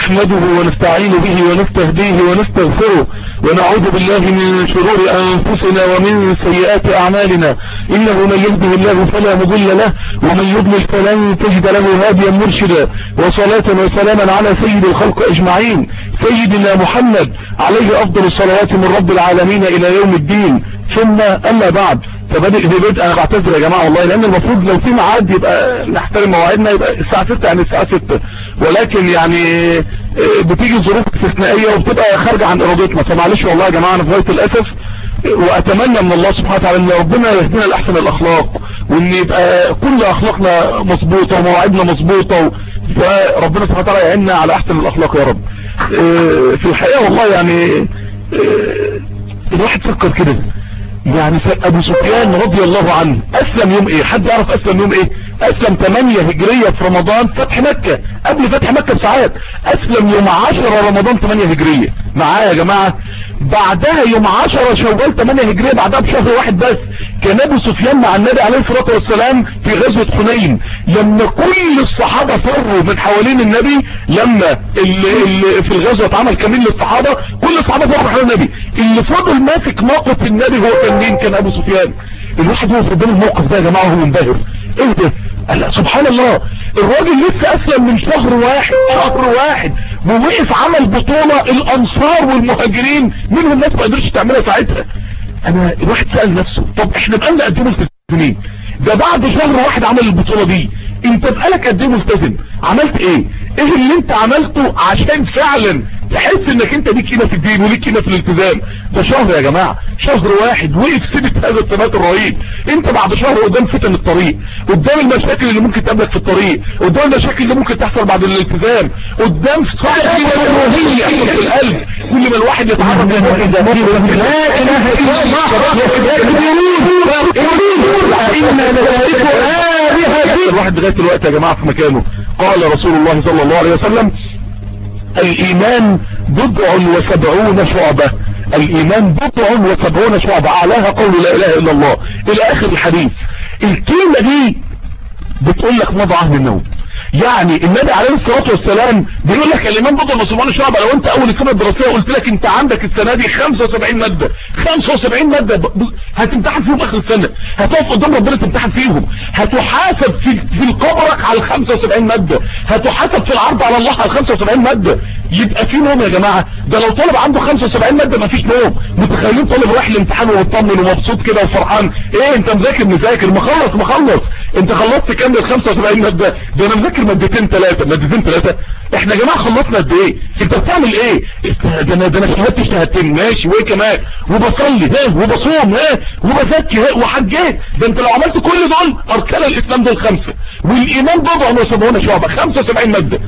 نحمده ونستعين به ونستهديه ونستغفره ونعوذ بالله من شرور أنفسنا ومن سيئات أعمالنا إنه من يهده الله فلا مضل له ومن يضلل فلن تجد له هاديا مرشدا وصلاة وسلاما على سيد الخلق أجمعين سيدنا محمد عليه أفضل الصلوات من رب العالمين إلى يوم الدين ثم أما بعد فبدأ ببدء انا بعتذر يا جماعة والله لان المفروض لو في ميعاد يبقى نحترم مواعيدنا يبقى الساعة 6 يعني الساعة 6 ولكن يعني بتيجي ظروف استثنائية وبتبقى خارجة عن ارادتنا فمعلش والله يا جماعة انا في غاية الاسف واتمنى من الله سبحانه وتعالى ان ربنا يهدينا لاحسن الاخلاق وان يبقى كل اخلاقنا مظبوطه ومواعيدنا مظبوطه فربنا سبحانه وتعالى يعيننا على احسن الاخلاق يا رب في الحقيقه والله يعني الواحد فكر كده يعني ابو سفيان رضي الله عنه اسلم يوم ايه حد يعرف اسلم يوم ايه اسلم 8 هجرية في رمضان فتح مكة قبل فتح مكة بساعات اسلم يوم 10 رمضان 8 هجرية معايا يا جماعة بعدها يوم 10 شوال 8 هجرية بعدها بشهر واحد بس كان ابو سفيان مع النبي عليه الصلاة والسلام في غزوة حنين لما كل الصحابة فروا من حوالين النبي لما اللي اللي في الغزوة اتعمل كمين للصحابة كل الصحابة فروا من حوالين النبي اللي فضل ماسك موقف النبي هو كان مين كان ابو سفيان الواحد هو قدام الموقف ده يا جماعة وهو منبهر ايه ده قال سبحان الله الراجل لسه اسلم من شهر واحد شهر واحد ووقف عمل بطولة الانصار والمهاجرين منهم ناس ما قدرش تعملها ساعتها انا الواحد سأل نفسه طب احنا بقالنا قد ايه ملتزمين ده بعد شهر واحد عمل البطولة دي انت بقالك قد ايه ملتزم عملت ايه ايه اللي انت عملته عشان فعلا تحس انك انت ليك قيمه في الدين وليك قيمه في الالتزام ده شهر يا جماعه شهر واحد وقف سبت هذا الثبات الرهيب انت بعد شهر قدام فتن الطريق قدام المشاكل اللي ممكن تقابلك في الطريق قدام المشاكل اللي ممكن تحصل بعد الالتزام قدام صحه الروحيه في القلب كل ما الواحد يتعرض للموقف ده لا اله الا الله الواحد لغايه دلوقتي يا جماعه في مكانه قال رسول الله صلى الله عليه وسلم الايمان بضع وسبعون شعبة الايمان بضع وسبعون شعبة اعلاها قول لا اله الا الله الى اخر الحديث الكلمة دي بتقول لك مضى عهد النوم يعني النبي عليه الصلاة والسلام بيقول لك الايمان بضع وسبعون شعبة لو انت اول السنة الدراسية قلت لك انت عندك السنة دي 75 مادة 75 مادة هتمتحن فيهم اخر السنة هتقف قدام ربنا تمتحن فيهم هتحاسب في, في قبرك على ال 75 مادة هتحاسب في العرض على الله على ال 75 مادة يبقى في نوم يا جماعة ده لو طالب عنده 75 مادة مفيش نوم متخيلين طالب رايح الامتحان ومطمن ومبسوط كده وفرحان ايه انت مذاكر مذاكر مخلص مخلص انت خلصت كام ال 75 مادة ده انا مذاكر مادتين ثلاثة مادتين ثلاثة احنا يا جماعة خلصنا قد ايه انت بتعمل ايه ده انا ده انا شهادتي شهادتين ماشي وايه كمان وبصلي ها وبصوم ها وبزكي ها وحجيت ده انت لو عملت كل دول اركان الاسلام دول خمسة والايمان بضع وسبعون شعبة 75 مادة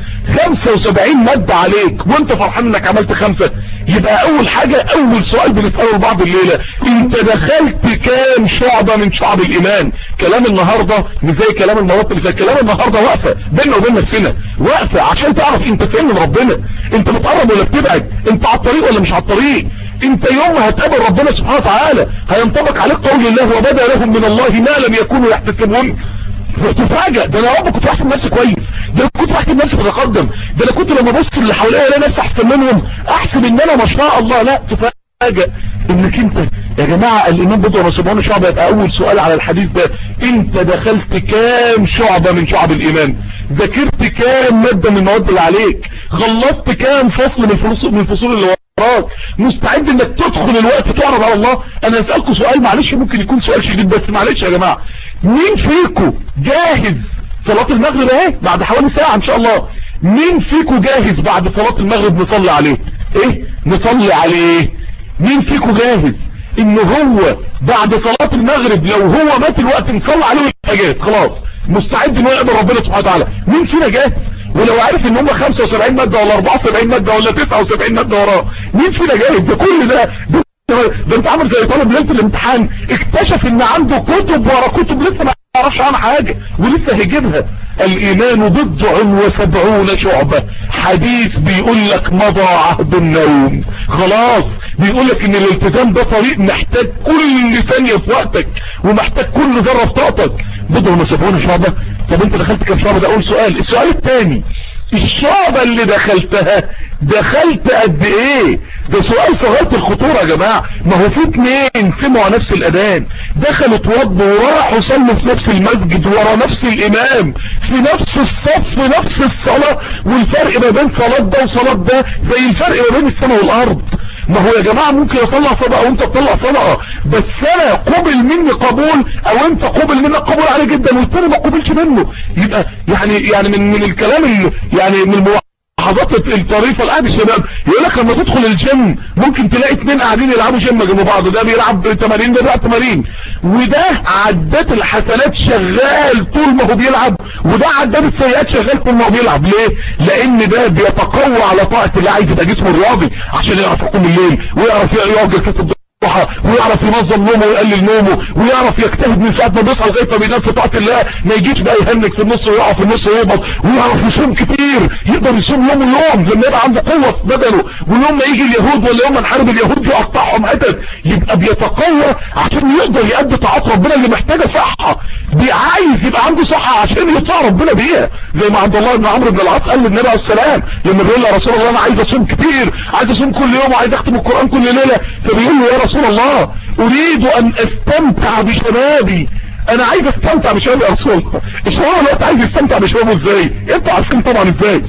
75 مادة عليك وانت فرحان انك عملت خمسة يبقى اول حاجة اول سؤال بنسأله لبعض الليلة انت دخلت كام شعبة من شعب الايمان كلام النهاردة مش زي كلام المرات اللي كلام النهاردة واقفة بيننا وبين نفسنا واقفة عشان تعرف انت فين من ربنا انت بتقرب ولا بتبعد انت على الطريق ولا مش على الطريق انت يوم هتقابل ربنا سبحانه وتعالى هينطبق عليك قول الله وبدا لهم من الله ما لم يكونوا يحتسبون تفاجئ ده انا يا رب كنت بحسب نفسي كويس ده انا كنت بحسب نفسي بتقدم ده انا كنت لما ابص اللي حواليا الاقي ناس احسن منهم احسب ان انا ما شاء الله لا تفاجئ انك انت يا جماعة الامام بضع وسبعون شعبة يبقى اول سؤال على الحديث ده انت دخلت كام شعبة من شعب الايمان ذاكرت كام مادة من المواد اللي عليك خلصت كام فصل من الفصول من الفصول اللي وراك مستعد انك تدخل الوقت تعرض على الله انا اسألكم سؤال معلش ممكن يكون سؤال شديد بس معلش يا جماعة مين فيكم جاهز صلاة المغرب اهي بعد حوالي ساعة ان شاء الله مين فيكم جاهز بعد صلاة المغرب نصلي عليه ايه نصلي عليه مين فيكم جاهز ان هو بعد صلاة المغرب لو هو مات الوقت نصلي عليه ويبقى جاهز خلاص مستعد انه يقبل ربنا سبحانه وتعالى مين فينا جاهز ولو عارف ان هم 75 مادة ولا 74 مادة ولا 79 مادة وراه مين فينا جاهز ده كل ده ده, ده انت عامل زي طالب ليله الامتحان اكتشف ان عنده كتب ورا كتب لسه ما يعرفش عنها حاجة ولسه هيجيبها الايمان بضع وسبعون شعبة حديث بيقول لك مضى عهد النوم خلاص بيقول لك ان الالتزام ده طريق محتاج كل ثانية في وقتك ومحتاج كل ذرة في طاقتك بضع وسبعون شعبة طب انت دخلت كام شعبة ده اول سؤال السؤال الثاني الشعبة اللي دخلتها دخلت قد ايه ده سؤال في غاية الخطورة يا جماعة ما هو في اتنين سمعوا نفس الاذان دخلوا اتوضوا وراحوا صلوا في نفس المسجد ورا نفس الامام في نفس الصف في نفس الصلاة والفرق ما بين صلاة ده وصلاة ده زي الفرق ما بين السماء والارض ما هو يا جماعة ممكن اطلع صدقة وانت تطلع صدقة بس انا قبل مني قبول او انت قبل منك قبول عالي جدا والتاني ما قبلش منه يبقى يعني يعني من من الكلام اللي يعني من الملاحظات الطريفة الآن الشباب يقول لك لما تدخل الجيم ممكن تلاقي اتنين قاعدين يلعبوا جيم جنب بعض ده بيلعب 80 ده بيلعب 80 وده عدات الحسنات شغال طول ما هو بيلعب وده عداد السيئات شغال طول ما هو بيلعب ليه لان ده بيتقوى على طاقة اللي عايز يبقى جسمه رياضي عشان يعرف يقوم الليل ويعرف يقعد في الضحى ويعرف ينظم نومه ويقلل نومه ويعرف يجتهد من ساعه ما بيصحى لغايه ما بينام في طاعه الله ما يجيش بقى يهنك في النص ويقع في النص ويهبط ويعرف يصوم كتير يقدر يصوم يوم ويوم لما يبقى عنده قوه في بدنه ويوم ما يجي اليهود ولا يوم ما نحارب اليهود يقطعهم حتت يبقى بيتقوى عشان يقدر يأدي طاعات ربنا اللي محتاجه صحه عايز يبقى عنده صحه عشان يطاع ربنا بيها زي ما عبد الله بن عمرو بن العاص قال للنبي عليه السلام لما بيقول له يا رسول الله انا عايز اصوم كتير عايز اصوم كل يوم وعايز اختم القران كل ليله فبيقول له يا رسول الله اريد ان استمتع بشبابي انا عايز استمتع بشبابي يا رسول الله الشباب الوقت عايز يستمتع بشبابه ازاي انتوا عارفين طبعا ازاي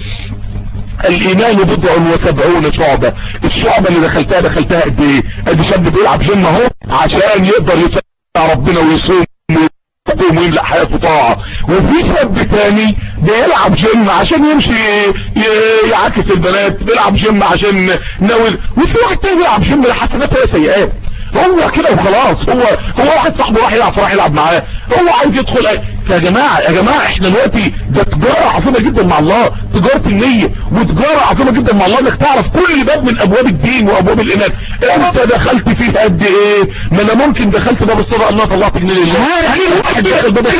الايمان بضع وسبعون شعبة الشعبة اللي دخلتها دخلتها قد ايه ادي شاب بيلعب جيم اهو عشان يقدر يتابع ربنا ويصوم يقوم ويملأ حياته طاعة وفي شاب تاني بيلعب جيم عشان يمشي يعاكس البنات بيلعب جيم عشان ناوي وفي واحد تاني بيلعب جيم لحسنات ولا سيئات هو كده وخلاص هو هو واحد صاحبه راح يلعب فراح يلعب معاه هو عايز يدخل يا جماعة يا جماعة احنا دلوقتي ده تجارة عظيمة جدا مع الله تجارة النية وتجارة عظيمة جدا مع الله انك تعرف كل باب من ابواب الدين وابواب الايمان انت دخلت فيه قد ايه ما انا ممكن دخلت باب الصدقة الله طلعت جنيه لله واحد دخل باب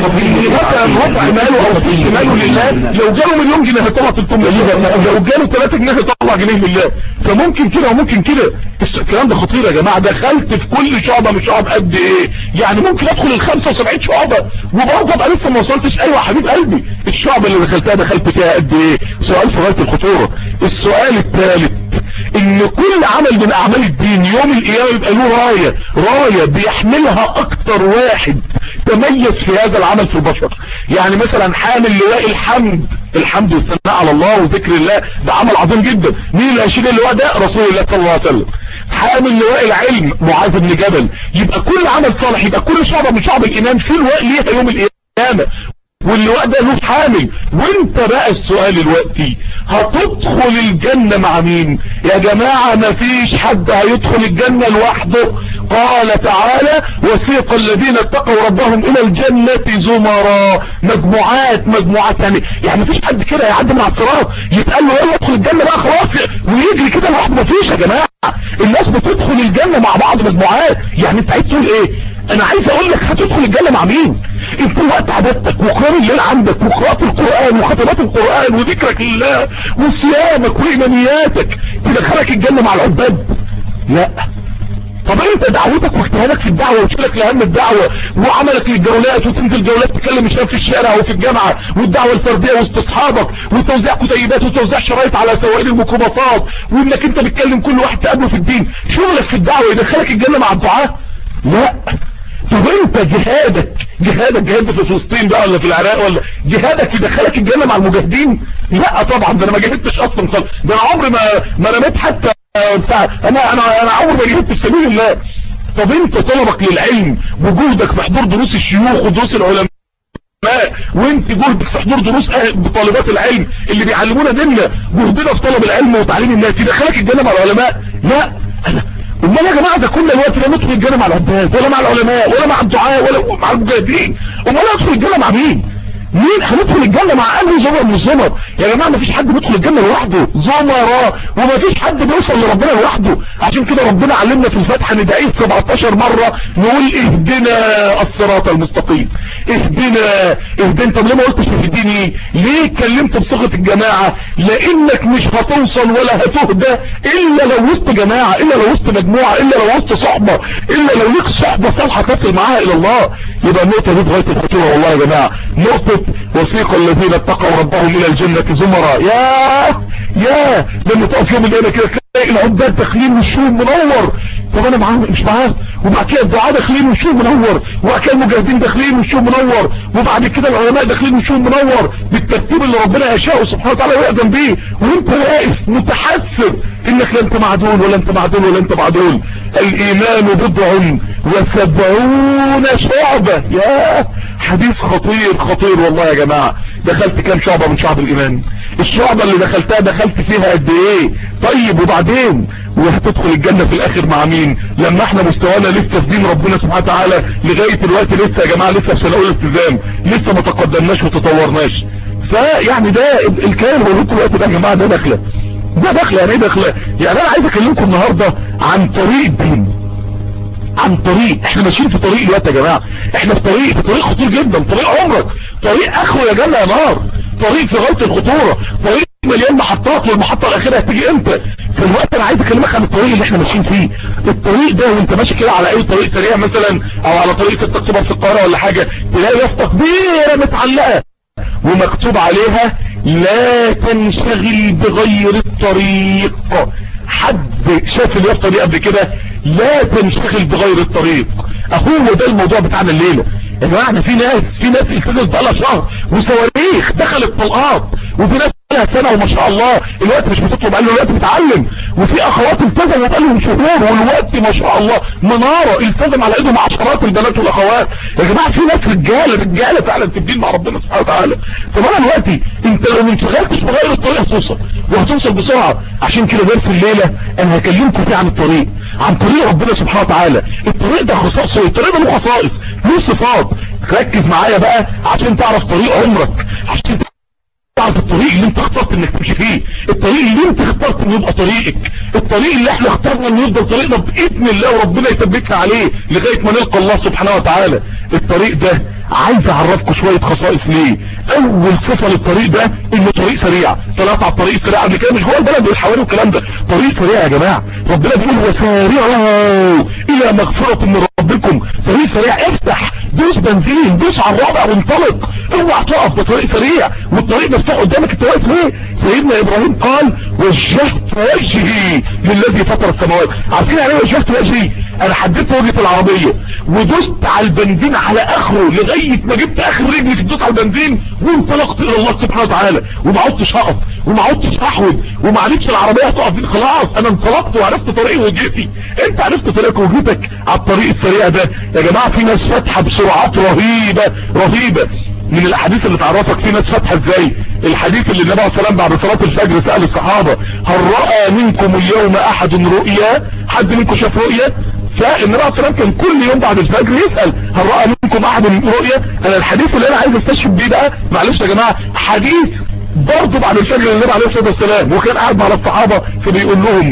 الصدقة ربع ماله او ثلث ماله لله لو جاله مليون جنيه هيطلع 300 لو جاله 3 جنيه هيطلع جنيه لله فممكن كده وممكن كده الكلام ده خطير يا جماعة دخلت في كل شعبة من شعب قد ايه يعني ممكن ادخل ال 75 شعبة وبرضه ابقى لسه ما وصلتش ايوه حبيب قلبي الشعب اللي دخلتها دخلت فيها قد ايه سؤال في غايه الخطوره السؤال الثالث ان كل عمل من اعمال الدين يوم القيامه يبقى له رايه رايه بيحملها اكتر واحد تميز في هذا العمل في البشر يعني مثلا حامل لواء الحمد الحمد والثناء على الله وذكر الله ده عمل عظيم جدا مين اللي هيشيل اللواء ده رسول الله صلى الله عليه وسلم حامل لواء العلم معاذ بن جبل يبقى كل عمل صالح يبقى كل شعبة من شعب الايمان في لواء ليها يوم القيامة واللواء ده له حامل وانت بقى السؤال دلوقتي هتدخل الجنة مع مين يا جماعة ما فيش حد هيدخل الجنة لوحده قال تعالى وسيق الذين اتقوا ربهم الى الجنة زمرا مجموعات مجموعات يعني يعني مفيش حد كده يعدي مع الصراط يتقال له يلا ادخل الجنة بقى خلاص ويجري كده لوحده مفيش يا جماعة الناس بتدخل الجنة مع بعض مجموعات يعني انت عايز تقول ايه انا عايز اقول لك هتدخل الجنة مع مين انت وقت عبادتك وقرار الليل عندك وقراءة القرآن وخطبات القرآن وذكرك لله وصيامك وايمانياتك تدخلك الجنة مع العباد لا طب انت دعوتك واجتهادك في الدعوة وشيلك لهم الدعوة وعملك للجولات وتنزل جولات تكلم الشباب في الشارع وفي الجامعة والدعوة الفردية وسط اصحابك وتوزيع كتيبات وتوزيع شرايط على سواقين الميكروباصات وانك انت بتكلم كل واحد تقابله في الدين شغلك في الدعوة يدخلك الجنة مع الدعاء لا طب انت جهادك جهادك جهاد في فلسطين بقى ولا في العراق ولا جهادك يدخلك الجنة مع المجاهدين لا طبعا ده انا ما جهدتش اصلا خالص ده انا عمري ما ما رميت حتى بتاع انا انا انا عمري ما جهدت في سبيل الله طب انت طلبك للعلم وجهدك في حضور دروس الشيوخ ودروس العلماء وانت جهدك في حضور دروس طالبات العلم اللي بيعلمونا ديننا جهدنا في طلب العلم وتعليم الناس يدخلك الجنة مع العلماء لا انا امال يا جماعه ده كل الوقت لا ندخل الجنه مع العباد ولا مع العلماء ولا مع الدعاء ولا مع المجاهدين امال ندخل الجنه مع مين مين هندخل الجنة مع انهي زمر من الزمر يا جماعة مفيش حد بيدخل الجنة لوحده زمرة ومفيش حد بيوصل لربنا لوحده عشان كده ربنا علمنا في الفتحة ندعيه 17 مرة نقول اهدنا الصراط المستقيم اهدنا اهدنا طب ليه ما قلتش اهديني ليه اتكلمت بصيغة الجماعة لانك مش هتوصل ولا هتهدى الا لو وسط جماعة الا لو وسط مجموعة الا لو وسط صحبة الا لو ليك صحبة صالحة تصل معاها الى الله يبقى النقطة دي غاية الخطورة والله يا جماعة نقطة وثيق الذين اتقوا ربهم الى الجنة زمرا يا يا لما تقف يوم الليلة كده تلاقي العباد داخلين وشهم منور طب انا معاه مش معاه وبعد كده الدعاء داخلين وشهم منور وبعد كده المجاهدين داخلين وشهم منور وبعد كده العلماء داخلين وشهم منور بالترتيب اللي ربنا يشاءه سبحانه وتعالى ويأذن بيه وانت واقف متحسر انك لا انت مع دول ولا انت مع دول ولا انت مع دول الايمان بضع وسبعون شعبة يا حديث خطير خطير والله يا جماعة دخلت كام شعبة من شعب الايمان الشعبة اللي دخلتها دخلت فيها قد ايه طيب وبعدين وهتدخل الجنة في الاخر مع مين لما احنا مستوانا لسه في دين ربنا سبحانه وتعالى لغاية الوقت لسه يا جماعة لسه في سنة اولى التزام لسه ما تقدمناش وتطورناش فيعني ده الكلام اللي لكم الوقت ده يا جماعة ده داخله ده داخله يعني ايه داخله يعني انا عايز اكلمكم النهاردة عن طريق الدين عن طريق احنا ماشيين في طريق الوقت يا جماعة احنا في طريق في طريق خطير جدا طريق عمرك طريق اخو يا جنة يا نار طريق في غاية الخطورة طريق مليان محطات والمحطة الاخيرة هتيجي امتى في الوقت انا عايز اكلمك عن الطريق اللي احنا ماشيين فيه الطريق ده وانت ماشي كده على اي طريق سريع مثلا او على طريق التقطبة في القاهرة ولا حاجة تلاقي يافطة كبيرة متعلقة ومكتوب عليها لا تنشغل بغير الطريق حد شاف اليافطة دي قبل كده لا تنشغل بغير الطريق اهو ده الموضوع بتاعنا الليلة يا جماعه احنا في ناس في ناس التزمت بقالها شهر وصواريخ دخلت طلقات وفي ناس بقالها سنه وما شاء الله الوقت مش بتطلب قال له الوقت بتتعلم وفي اخوات التزموا بقالهم شهور والوقت ما شاء الله مناره التزم على ايدهم عشرات البنات والاخوات يا جماعه في ناس رجاله رجاله فعلا في الدين مع ربنا سبحانه وتعالى طب انا دلوقتي انت لو ما انشغلتش بغير الطريق هتوصل وهتوصل بسرعه عشان كده درس الليله انا هكلمكم فيه عن الطريق عن طريق ربنا سبحانه وتعالى الطريق ده خصائصه الطريق ده له خصائص له صفات ركز معايا بقى عشان تعرف طريق عمرك عشان تعرف الطريق اللي انت اخترت انك تمشي فيه الطريق اللي انت اخترت انه يبقى طريقك الطريق اللي احنا اخترنا انه يفضل طريقنا باذن الله وربنا يثبتنا عليه لغايه ما نلقى الله سبحانه وتعالى الطريق ده عايز اعرفكم شويه خصائص ليه اول صفه للطريق ده انه طريق سريع طلعت على الطريق السريع قبل كده مش جوه البلد والحوالي والكلام ده طريق سريع يا جماعه ربنا بيقول وسارعوا الى مغفره من ربكم طريق سريع افتح دوس بنزين دوس على الرابع وانطلق اوعى تقف ده طريق سريع والطريق مفتوح قدامك انت واقف ليه سيدنا ابراهيم قال وجهت وجهي للذي فطر السماوات عارفين يعني ايه وجهت وجهي انا حددت وجهة العربية ودوست على البنزين على اخره لغاية ما جبت اخر رجلي في الدوس على البنزين وانطلقت الى الله سبحانه وتعالى وما عدتش هقف وما عدتش هحود وما عرفتش العربية هتقف خلاص انا انطلقت وعرفت طريق وجهتي انت عرفت طريق وجهتك على الطريق السريع ده يا جماعة في ناس فاتحة بسرعات رهيبة رهيبة من الاحاديث اللي تعرفك في ناس فاتحة ازاي الحديث اللي النبي عليه الصلاه والسلام بعد صلاه الفجر سال الصحابه هل راى منكم اليوم احد رؤيا حد منكم شاف رؤيا فالنبي عليه الصلاه والسلام كان كل يوم بعد الفجر يسال هل راى منكم احد رؤيا انا الحديث اللي انا عايز استشهد بيه بقى معلش يا جماعه حديث برضه بعد الفجر للنبي عليه الصلاه والسلام وكان قاعد مع الصحابه فبيقول لهم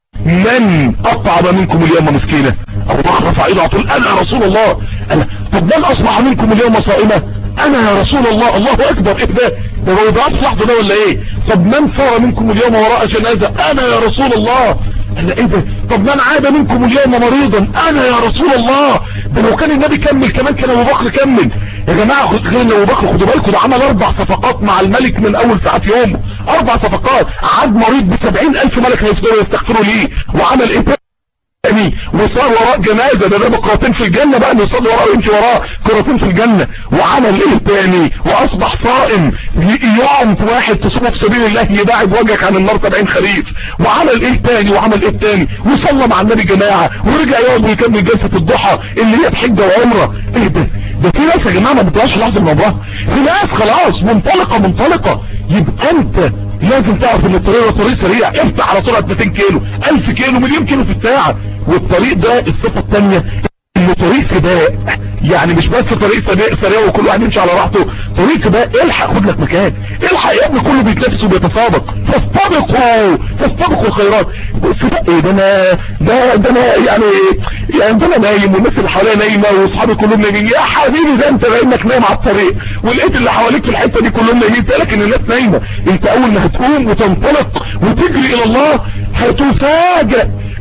من اطعم منكم اليوم مسكينه ابو بكر رفع ايده على طول انا يا رسول الله انا طب من اصبح منكم اليوم صائمه انا يا رسول الله الله اكبر ايه ده ده ما يضعفش لحظه ده ولا ايه طب من صار منكم اليوم وراء جنازه انا يا رسول الله انا ايه ده طب من عاد منكم اليوم مريضا انا يا رسول الله ده لو كان النبي كمل كمان كان ابو بكر كمل يا جماعه غير ان ابو بكر خدوا بالكم ده عمل اربع صفقات مع الملك من اول ساعات يومه اربع صفقات عاد مريض ب الف ملك هيصبروا يستغفروا ليه وعمل ايه تاني وصار وراء جنازة ده ده قراطين في الجنة بقى يصلي وراه ويمشي وراه قراطين في الجنة وعمل ايه تاني واصبح صائم يوم واحد تصوم في سبيل الله يباعد وجهك عن النار 70 خريف وعمل ايه تاني وعمل ايه تاني وصلى مع النبي جماعة ورجع يقعد ويكمل جلسة الضحى اللي هي بحجة وعمرة ايه ده ده في ناس يا جماعة ما بتبقاش لحظة الموضوع في ناس خلاص منطلقة منطلقة يبقى انت لازم تعرف ان الطريق ده طريق سريع افتح على سرعة 200 كيلو 1000 كيلو مليون كيلو في الساعة والطريق ده الصفة الثانية انه طريق سباق يعني مش بس طريق سباق سريع وكل واحد يمشي على راحته طريق سباق الحق خد لك مكان الحق يا ابني كله بيتنافس وبيتسابق فاستبقوا فاستبقوا الخيرات سباق ايه ده انا ده ده انا يعني يعني ده انا نايم والناس اللي حواليا نايمه واصحابي كلهم نايمين يا حبيبي ده انت انك نايم على الطريق ولقيت اللي حواليك في الحته دي كلهم نايمين بالك ان الناس نايمه انت اول ما هتقوم وتنطلق وتجري الى الله هتفاجئ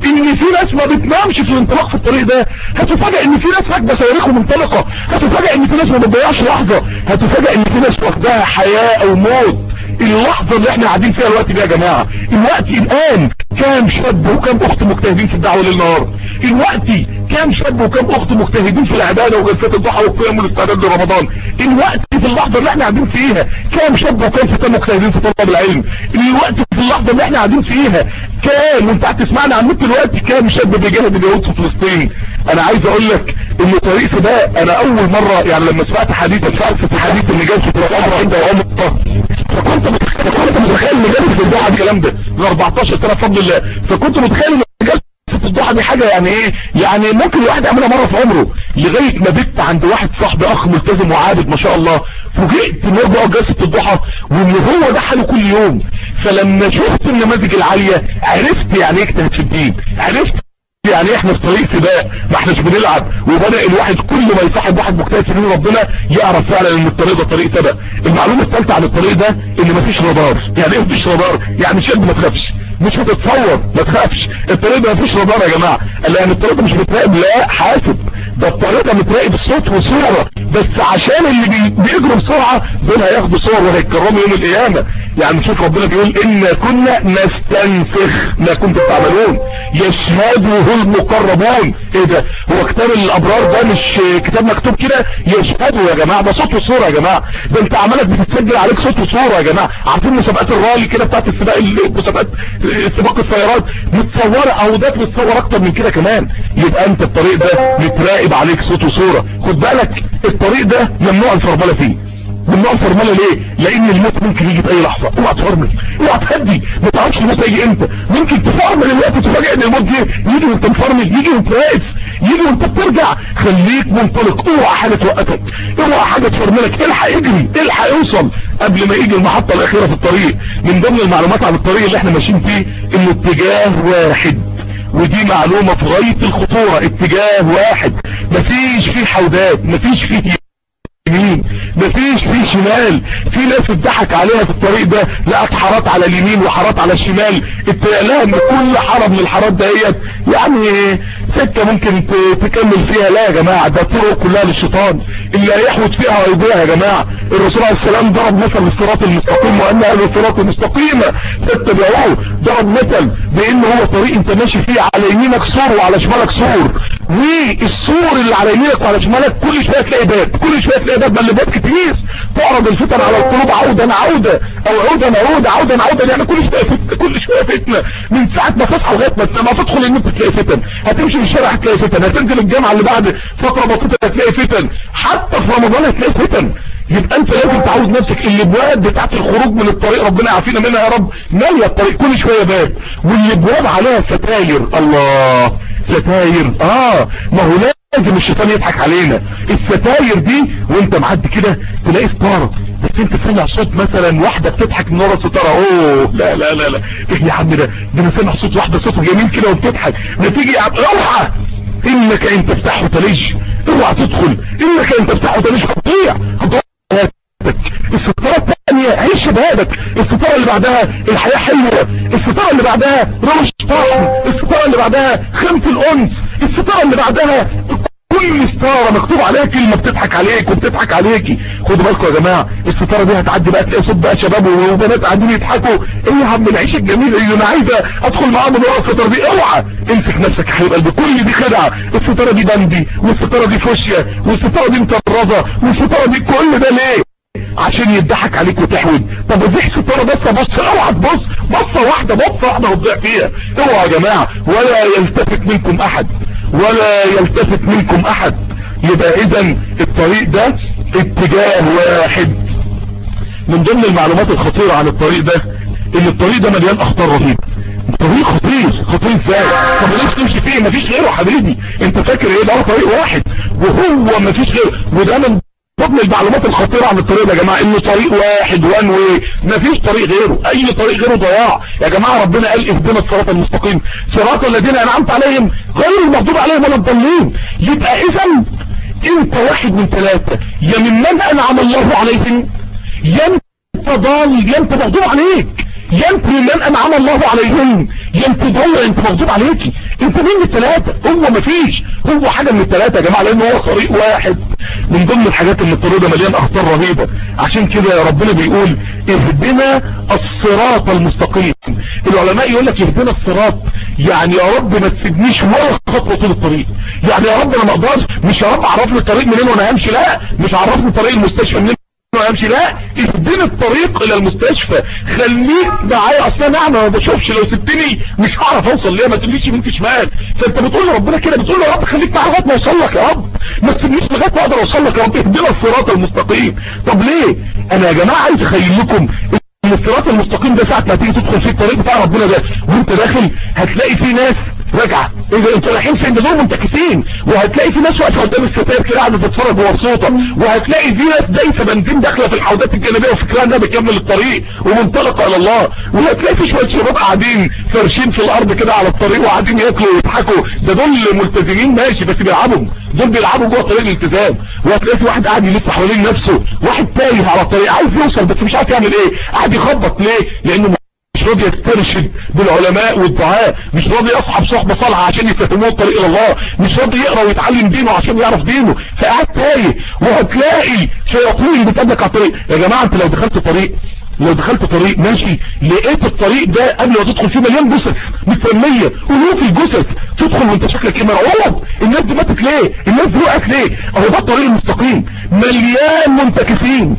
ان في ناس ما بتنامش في الانطلاق في الطريق ده هتفاجئ ان في ناس راكبه صواريخ ومنطلقه هتفاجئ ان في ناس ما بتضيعش لحظه هتفاجئ ان في ناس واخداها حياه او موت اللحظة اللي احنا قاعدين فيها الوقت ده يا جماعة الوقت الان كام شاب وكام اخت مجتهدين في الدعوة للنهار الوقت كام شاب وكام اخت مجتهدين في العبادة وجلسات الضحى والقيام والاستعداد لرمضان الوقت في اللحظة اللي احنا قاعدين فيها كام شاب وكام فتاة مجتهدين في طلب العلم الوقت في اللحظة اللي احنا قاعدين فيها كام وانت هتسمعنا عن النت دلوقتي كام شاب بيجاهد اليهود في فلسطين انا عايز اقول لك ان طريق ده انا اول مرة يعني لما سمعت حديث سمعت في حديث ان جلسة العمر عند عمر فكنت متخيل فكنت متخيل ان جلسة الضحى الكلام ده من 14 سنة بفضل الله فكنت متخيل ان جلسة الضحى دي حاجة يعني ايه يعني ممكن الواحد يعملها مرة في عمره لغاية ما بت عند واحد صاحبي اخ ملتزم وعابد ما شاء الله فوجئت ان هو بقى جلسة الضحى وان هو ده حاله كل يوم فلما شفت النماذج العالية عرفت يعني ايه اجتهد في الدين عرفت يعني احنا في طريق سباق ما احناش بنلعب وبدأ الواحد كل ما يصاحب واحد مجتهد في دين ربنا يعرف فعلا ان الطريق ده طريق سباق المعلومة الثالثة عن الطريق ده ان مفيش رادار يعني ايه مفيش رادار يعني شد ما تخافش مش هتتصور ما تخافش الطريق ده مفيش رادار يا جماعة لان الطريق ده مش متراقب لا حاسب ده الطريق ده متراقب الصوت وصورة بس عشان اللي بي... بيجروا بسرعة دول هياخدوا صور وهيتكرموا يوم القيامة يعني نشوف ربنا بيقول إنا كنا نستنسخ ما كنتم تعملون يشهده المقربون ايه ده هو كتاب الابرار ده مش كتاب مكتوب كده يشهده يا جماعة ده صوت وصورة يا جماعة ده انت عمالك بتتسجل عليك صوت وصورة يا جماعة عارفين مسابقات الرالي كده بتاعت السباق مسابقات سباق السيارات متصورة او ده متصور اكتر من كده كمان يبقى انت الطريق ده متراقب عليك صوت وصورة خد بالك الطريق ده ممنوع الفرملة فيه ممنوع الفرملة ليه لان الموت ممكن يجي في اي لحظة اوعى تفرمل اوعى تهدي ما تعرفش الموت هيجي امتى ممكن تفرمل الوقت تفاجئ ان الموت جه يجي وانت مفرمل يجي وانت واقف يجي وانت بترجع خليك منطلق اوعى حاجة توقفك اوعى حاجة تفرملك الحق اجري الحق اوصل قبل ما يجي المحطة الاخيرة في الطريق من ضمن المعلومات عن الطريق اللي احنا ماشيين فيه انه اتجاه واحد ودي معلومة في غاية الخطورة اتجاه واحد مفيش فيه حودات مفيش فيه يمين مفيش فيه شمال في ناس اتضحك عليها في الطريق ده لقت حارات على اليمين وحارات على الشمال اتقالها ان كل حارة من الحارات دهيت يعني سكة ممكن تكمل فيها لا يا جماعة ده طرق كلها للشيطان اللي هيحوت فيها ويضيع يا جماعة الرسول عليه السلام ضرب مثل الصراط المستقيم وان اهل الصراط المستقيمة فاتبعوه ضرب مثل بان هو طريق انت ماشي فيه على يمينك سور وعلى شمالك سور والسور اللي على يمينك وعلى شمالك كل شوية تلاقي باب كل شوية تلاقي باب بلبات كتير تعرض الفتن على القلوب عودا عودا او عودا عودا عودا عودا يعني كل شوية فتنة كل شوية فتنة من ساعة ما تصحى لغاية ما ما تدخل النت تلاقي فتن هتمشي في الشارع هتلاقي فتن هتنزل الجامعة اللي بعد فترة بسيطة هتلاقي فتن حتى في رمضان هتلاقي فتن يبقى انت لازم تعود نفسك الابواب بتاعت الخروج من الطريق ربنا يعافينا منها يا رب ماليه الطريق كل شويه باب والابواب عليها ستاير الله ستاير اه ما هو لازم الشيطان يضحك علينا الستاير دي وانت معدي كده تلاقي ستاره بس انت سامع صوت مثلا واحده بتضحك من ورا الستاره اوه لا لا لا لا ايه يا عم ده ده انا سامع صوت واحده صوتها جميل كده وبتضحك ما تيجي يا عم اوعى انك ان تفتح وتلج اوعى تدخل انك ان تفتح وتلج هتضيع هتضيع الستارة الثانية عيش شبابك الستارة اللي بعدها الحياة حلوة الستارة اللي بعدها روش طحن الستارة اللي بعدها خمس الأنس الستارة اللي بعدها كل ستارة مكتوب عليها كلمة بتضحك عليك وبتضحك عليكي خدوا بالكم يا جماعة الستارة دي هتعدي بقى تلاقي صوت بقى شباب وبنات قاعدين يضحكوا ايه يا عم العيش الجميل اللي انا عايزة ادخل معاهم من ورا الستارة دي اوعى امسك نفسك يا حبيب قلبي كل دي خدعة الستارة دي بندي والستارة دي فوشيا والستارة دي مطرزة والستارة دي كل ده ليه عشان يضحك عليك وتحود طب ازاي ستاره بصه بص اوعى تبص بصه واحده بصه واحده هتضيع فيها اوعى يا جماعه ولا يلتفت منكم احد ولا يلتفت منكم احد يبقى اذا الطريق ده اتجاه واحد من ضمن المعلومات الخطيرة عن الطريق ده ان الطريق ده مليان اخطار رهيبة طريق خطير خطير ازاي طب ليش تمشي فيه مفيش غيره حبيبي انت فاكر ايه ده طريق واحد وهو مفيش غيره وده من ضمن المعلومات الخطيرة عن الطريق ده يا جماعة انه طريق واحد وان واي مفيش طريق غيره اي طريق غيره ضياع يا جماعة ربنا قال اهدنا الصراط المستقيم صراط الذين انعمت عليهم غير المغضوب عليهم ولا الضالين يبقى اذا انت واحد من ثلاثة يا ممن انعم الله عليهم يا انت ضال يا انت مغضوب عليك يا انت من انعم الله عليهم يا انت ضوء انت مغضوب عليكي انت مين من الثلاثه هو مفيش هو حاجه من الثلاثه يا جماعه لان هو طريق واحد من ضمن الحاجات اللي الطريق ده مليان اخطار رهيبه عشان كده يا ربنا بيقول اهدنا الصراط المستقيم العلماء يقول لك اهدنا الصراط يعني يا رب ما تسيبنيش ولا خطوه طول الطريق يعني يا رب انا ما اقدرش مش يا رب عرفني الطريق منين وانا همشي لا مش عرفني طريق المستشفى منين امشي لا اهدني الطريق الى المستشفى خليك معايا اصلا انا ما بشوفش لو سبتني مش هعرف اوصل ليه ما تقوليش يمين في شمال فانت بتقول لربنا كده بتقول له يا رب خليك معايا لغايه ما اوصل لك يا رب ما تسيبنيش لغايه ما اقدر اوصل لك يا رب اهدنا الصراط المستقيم طب ليه انا يا جماعه عايز اخيل لكم ان الصراط المستقيم ده ساعه ما تيجي تدخل في الطريق بتاع ربنا ده وانت داخل هتلاقي في ناس راجعه اذا انتوا رايحين فين دول منتكسين وهتلاقي في ناس واقفه قدام الستاير كده قاعده تتفرج ومبسوطه وهتلاقي في ناس دايسه بنزين داخله في الحوضات الجانبيه وفكرها انها بتكمل الطريق ومنطلقه الى الله وهتلاقي في شويه شباب قاعدين فرشين في الارض كده على الطريق وقاعدين ياكلوا ويضحكوا ده دول ملتزمين ماشي بس بيلعبوا دول بيلعبوا جوه طريق الالتزام وهتلاقي في واحد قاعد يلف حوالين نفسه واحد تايه على الطريق عايز يوصل بس مش عارف يعمل ايه قاعد يخبط ليه لانه مش راضي يسترشد بالعلماء والدعاء مش راضي يصحب صحبة صالحة عشان يفهموه الطريق الى الله مش راضي يقرأ ويتعلم دينه عشان يعرف دينه فقاعد تايه وهتلاقي شياطين بتدك على الطريق يا جماعة انت لو دخلت طريق لو دخلت طريق ماشي لقيت الطريق ده قبل ما تدخل فيه مليان جثث مستنيه الوف الجثث تدخل وانت شكلك ايه مرعوب الناس دي ماتت ليه الناس دي وقعت ليه اهو ده الطريق المستقيم مليان منتكسين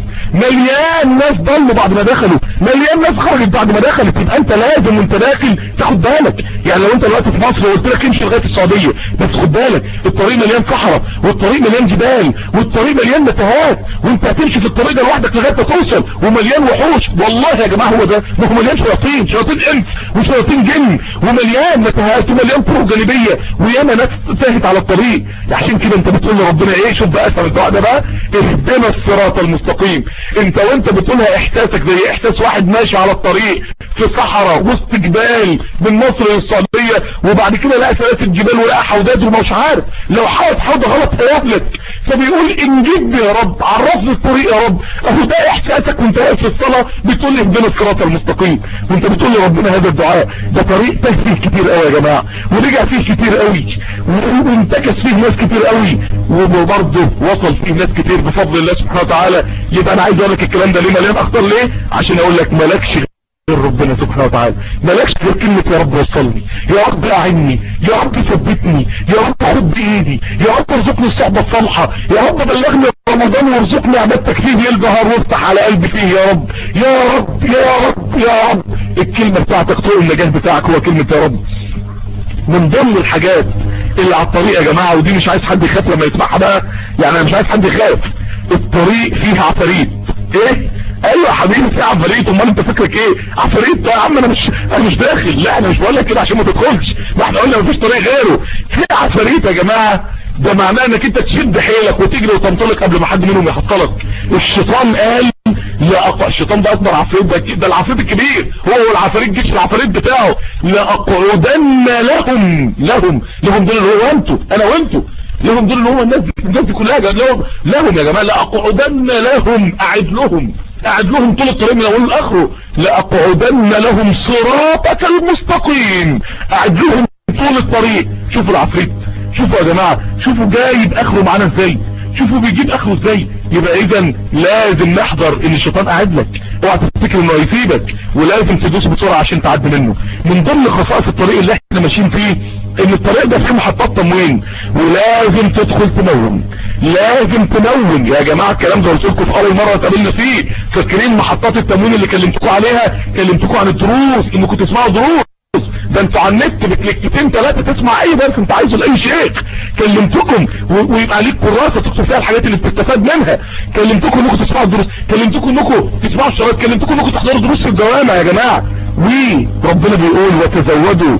مليان ناس ضلوا بعد ما دخلوا مليان ناس خرجت بعد ما دخلت يبقى انت لازم وانت داخل تاخد بالك يعني لو انت دلوقتي في مصر وقلت لك امشي لغايه السعوديه بس خد بالك الطريق مليان صحراء والطريق مليان جبال والطريق مليان متاهات وانت هتمشي في الطريق ده لوحدك لغايه ما توصل ومليان وحوش والله يا جماعه هو ده ما هو مليان شياطين شياطين انس وشياطين جن ومليان متاهات ومليان طرق جانبيه وياما ناس تاهت على الطريق عشان كده انت بتقول لربنا ايه شوف بقى اسم الدعاء ده بقى اهدنا الصراط المستقيم انت وانت بتقولها احساسك زي احساس واحد ماشي على الطريق في صحراء وسط جبال من مصر للسعوديه وبعد كده لقى سلاسل جبال ولقى حوضات ومش عارف لو حاط حوض غلط هيهلك فبيقول انجد يا رب عرفني الطريق يا رب اهو ده احساسك وانت واقف في الصلاه بتقول لي اهدنا الصراط المستقيم وانت بتقول لربنا هذا الدعاء ده طريق تهفيه كتير قوي يا جماعه ورجع فيه كتير قوي وانتكس فيه ناس كتير قوي وبرضه وصل فيه ناس كتير بفضل الله سبحانه وتعالى يبقى انا عايز اقول لك الكلام ده ليه مليان اخطر ليه عشان اقول لك مالكش غير ربنا سبحانه وتعالى مالكش غير كلمة يا رب وصلني يا رب اعني يا رب ثبتني يا رب خد بايدي يا رب ارزقني الصحبة الصالحة يا رب بلغني رمضان وارزقني عبادتك فيه يلجهر وافتح على قلبي فيه يا رب يا رب يا رب يا رب الكلمة بتاعتك طول النجاح بتاعك هو كلمة يا رب من ضمن الحاجات اللي على الطريق يا جماعة ودي مش عايز حد يخاف لما يسمعها بقى يعني انا مش عايز حد يخاف الطريق فيه عفاريت ايه ايوه يا حبيبي في عفاريت امال انت فكرك ايه عفاريت يا عم انا مش انا مش داخل لا انا مش بقول لك كده عشان ما تدخلش ما احنا قلنا مفيش طريق غيره في عفاريت يا جماعه ده معناه انك انت تشد حيلك وتجري وتنطلق قبل ما حد منهم يحصلك الشيطان قال لا أق... الشيطان ده اكبر عفريت ده, ده العفريت الكبير هو والعفاريت جيش العفاريت بتاعه لاقعدن لهم لهم لهم دول اللي هو انتوا انا وانتوا لهم دول اللي هو الناس الناس دي كلها لهم لهم يا جماعه لاقعدن لهم اعد لهم اعد لهم طول الطريق من اوله لاخره لاقعدن لهم صراطك المستقيم اعد لهم طول الطريق شوفوا العفريت شوفوا يا جماعه شوفوا جايب اخره معانا ازاي شوفوا بيجيب اخره ازاي يبقى اذا لازم نحضر ان الشيطان قاعد لك اوعى تفتكر انه هيسيبك ولازم تدوس بسرعه عشان تعدي منه من ضمن خصائص الطريق اللي احنا ماشيين فيه ان الطريق ده فيه محطات تموين ولازم تدخل تمون لازم تمون يا جماعه الكلام ده قلت لكم في اول مره قابلنا فيه فاكرين محطات التموين اللي كلمتكم عليها كلمتكم عن الدروس انكم تسمعوا دروس ده انتوا على النت بكليكتين ثلاثة تسمع اي درس انت عايزه لاي شيخ كلمتكم ويبقى عليك كراسة تكتب فيها الحاجات اللي بتستفاد منها كلمتكم انكم تسمعوا الدروس كلمتكم انكم تسمعوا الشرايط كلمتكم انكم تحضروا دروس في الجوامع يا جماعة وربنا بيقول وتزودوا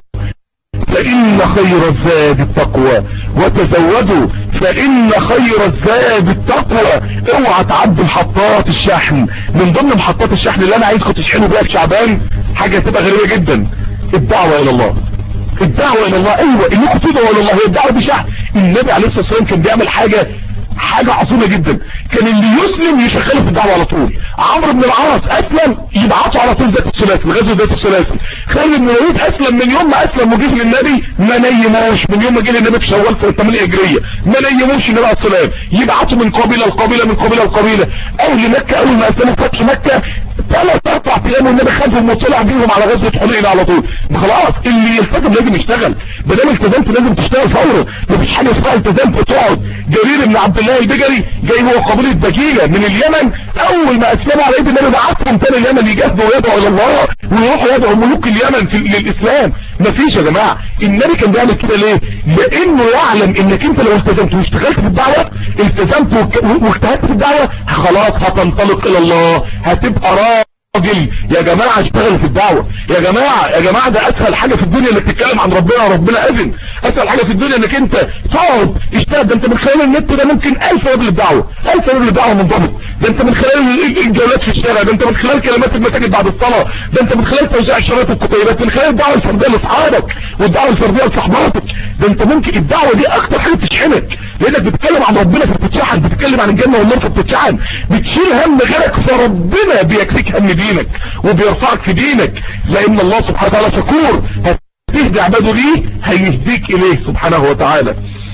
فإن خير الزاد التقوى وتزودوا فإن خير الزاد التقوى اوعى تعدوا محطات الشحن من ضمن محطات الشحن اللي انا عايزكم تشحنوا بيها في شعبان حاجة تبقى غريبة جدا الدعوة الى الله الدعوة الى الله ايوه انكم تدعوا الى الله هي الدعوة دي شحن النبي عليه الصلاة والسلام كان بيعمل حاجة حاجة عظيمة جدا كان اللي يسلم يشغله في الدعوة على طول عمرو بن العاص اسلم يبعته على طول ذات الثلاثي الغزو ذات الثلاثي خالد بن الوليد اسلم من يوم ما اسلم وجه للنبي ما نيموش من يوم ما جه للنبي في شوال سنه 8 هجريه ما نيموش النبي عليه السلام يبعتوا من قبيله لقبيله من قبيله لقبيله اهل مكه اول ما اسلموا فتح مكه ثلاث اربع ايام والنبي خدهم وطلع بيهم على غزوه حنين على طول خلاص اللي يلتزم لازم يشتغل ما دام التزمت لازم تشتغل فورا مفيش حاجه اسمها التزمت وتقعد جرير بن عبد الله البجري جاي هو قبيله دجيله من اليمن اول ما اسلموا على ايد النبي بعتهم تاني اليمن يجاهدوا ويدعوا الى الله ويروحوا يدعوا ملوك اليمن في للاسلام مفيش يا جماعه النبي كان بيعمل كده ليه لانه يعلم انك انت لو التزمت واشتغلت في الدعوه التزمت واجتهدت في الدعوه خلاص هتنطلق الى الله هتبقى راجل يا جماعة اشتغل في الدعوة يا جماعة يا جماعة ده اسهل حاجة في الدنيا انك تتكلم عن ربنا وربنا اذن اسهل حاجة في الدنيا انك انت تقعد اشتغل ده انت من خلال النت ده ممكن الف راجل الدعوة الف راجل الدعوة منضبط ده انت من خلال الجولات في الشارع ده انت من خلال كلمات المساجد بعد الصلاة ده انت من خلال توزيع الشرايط والكتيبات من خلال الدعوة الفردية لاصحابك والدعوة الفردية لصحباتك ده انت ممكن الدعوة دي اكتر حاجة تشحنك لانك بتتكلم عن ربنا فبتتشحن بتتكلم عن الجنة والنار فبتتشحن بتشيل هم غيرك فربنا بيكفيك هم دينك وبيرفعك في دينك لان الله سبحانه وتعالى شكور هتهدي عباده ليه هيهديك اليه سبحانه وتعالى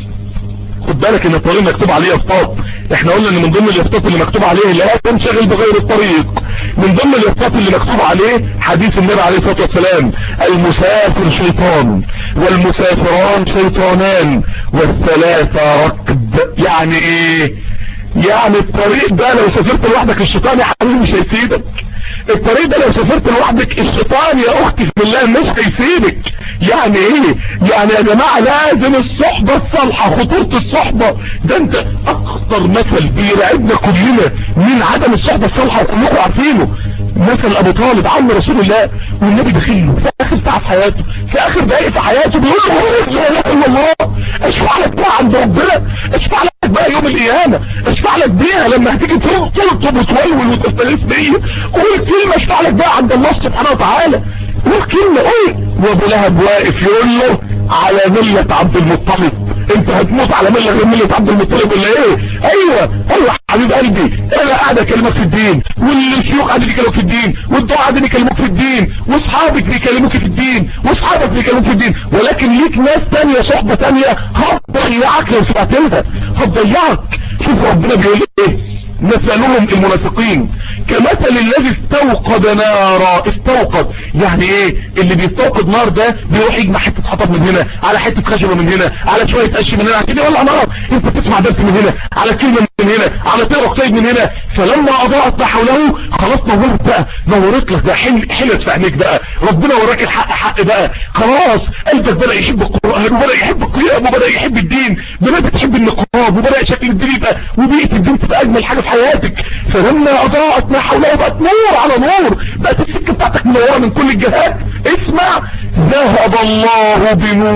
خد بالك ان الطريق مكتوب عليه يفطاط احنا قلنا ان من ضمن اليفطاط اللي مكتوب عليه لا تنشغل بغير الطريق من ضمن اليفطاط اللي مكتوب عليه حديث النبي عليه الصلاة والسلام المسافر شيطان والمسافران شيطانان والثلاثة ركب يعني ايه يعني الطريق ده لو سافرت لوحدك الشيطان يا حبيبي مش هيسيبك الطريق ده لو سافرت لوحدك الشيطان يا اختي في الله مش هيسيبك يعني ايه يعني يا جماعة لازم الصحبة الصالحة خطورة الصحبة ده انت اكتر مثل بيرعبنا كلنا من عدم الصحبة الصالحة وكلكم عارفينه مثل ابو طالب عم رسول الله والنبي دخله في اخر ساعة في حياته في اخر دقايق في حياته بيقول له لا اله الا الله اشفع لك بقى عند ربنا اشفع لك بقى يوم القيامة اشفع لك بيها لما هتيجي تلطب وتولول وتستلف بيا قول كلمة اشفع لك بقى عند الله سبحانه وتعالى قول كلمة قول وابو لهب واقف يقول له على ملة عبد المطلب انت هتموت على ملة غير ملة عبد المطلب ولا ايه ايوه ايوه حبيب قلبي انا قاعد اكلمك في الدين والشيوخ قاعدين يكلموك في الدين والدعاء قاعدين يكلموك في الدين واصحابك بيكلموك في الدين واصحابك بيكلموك في الدين ولكن ليك ناس تانية صحبة تانية هتضيعك لو سمعت لها هتضيعك شوف ربنا بيقول ايه مثلهم المنافقين كمثل الذي استوقد نارا استوقد يعني ايه اللي بيستوقد نار ده بيروح يجمع حتة حطب من هنا على حتة خشبة من هنا على شوية قش من هنا عشان يولع نار انت بتسمع درس من هنا على كلمة من هنا على تقرا كتاب من هنا فلما اضاءت ما حوله خلاص نورت بقى نورت لك ده حل حلت في عينيك بقى ربنا وراك الحق حق بقى خلاص قلبك بدأ يحب القرآن وبدأ يحب القيام وبدأ يحب الدين بدأت تحب النقاب وبدأ شكل الدين يبقى وبيئة الدين تبقى اجمل حاجة في حياتك فلما اضاءت ما حوله بقت نور على نور بقت السكة بتاعتك منورة من كل الجهات اسمع ذهب الله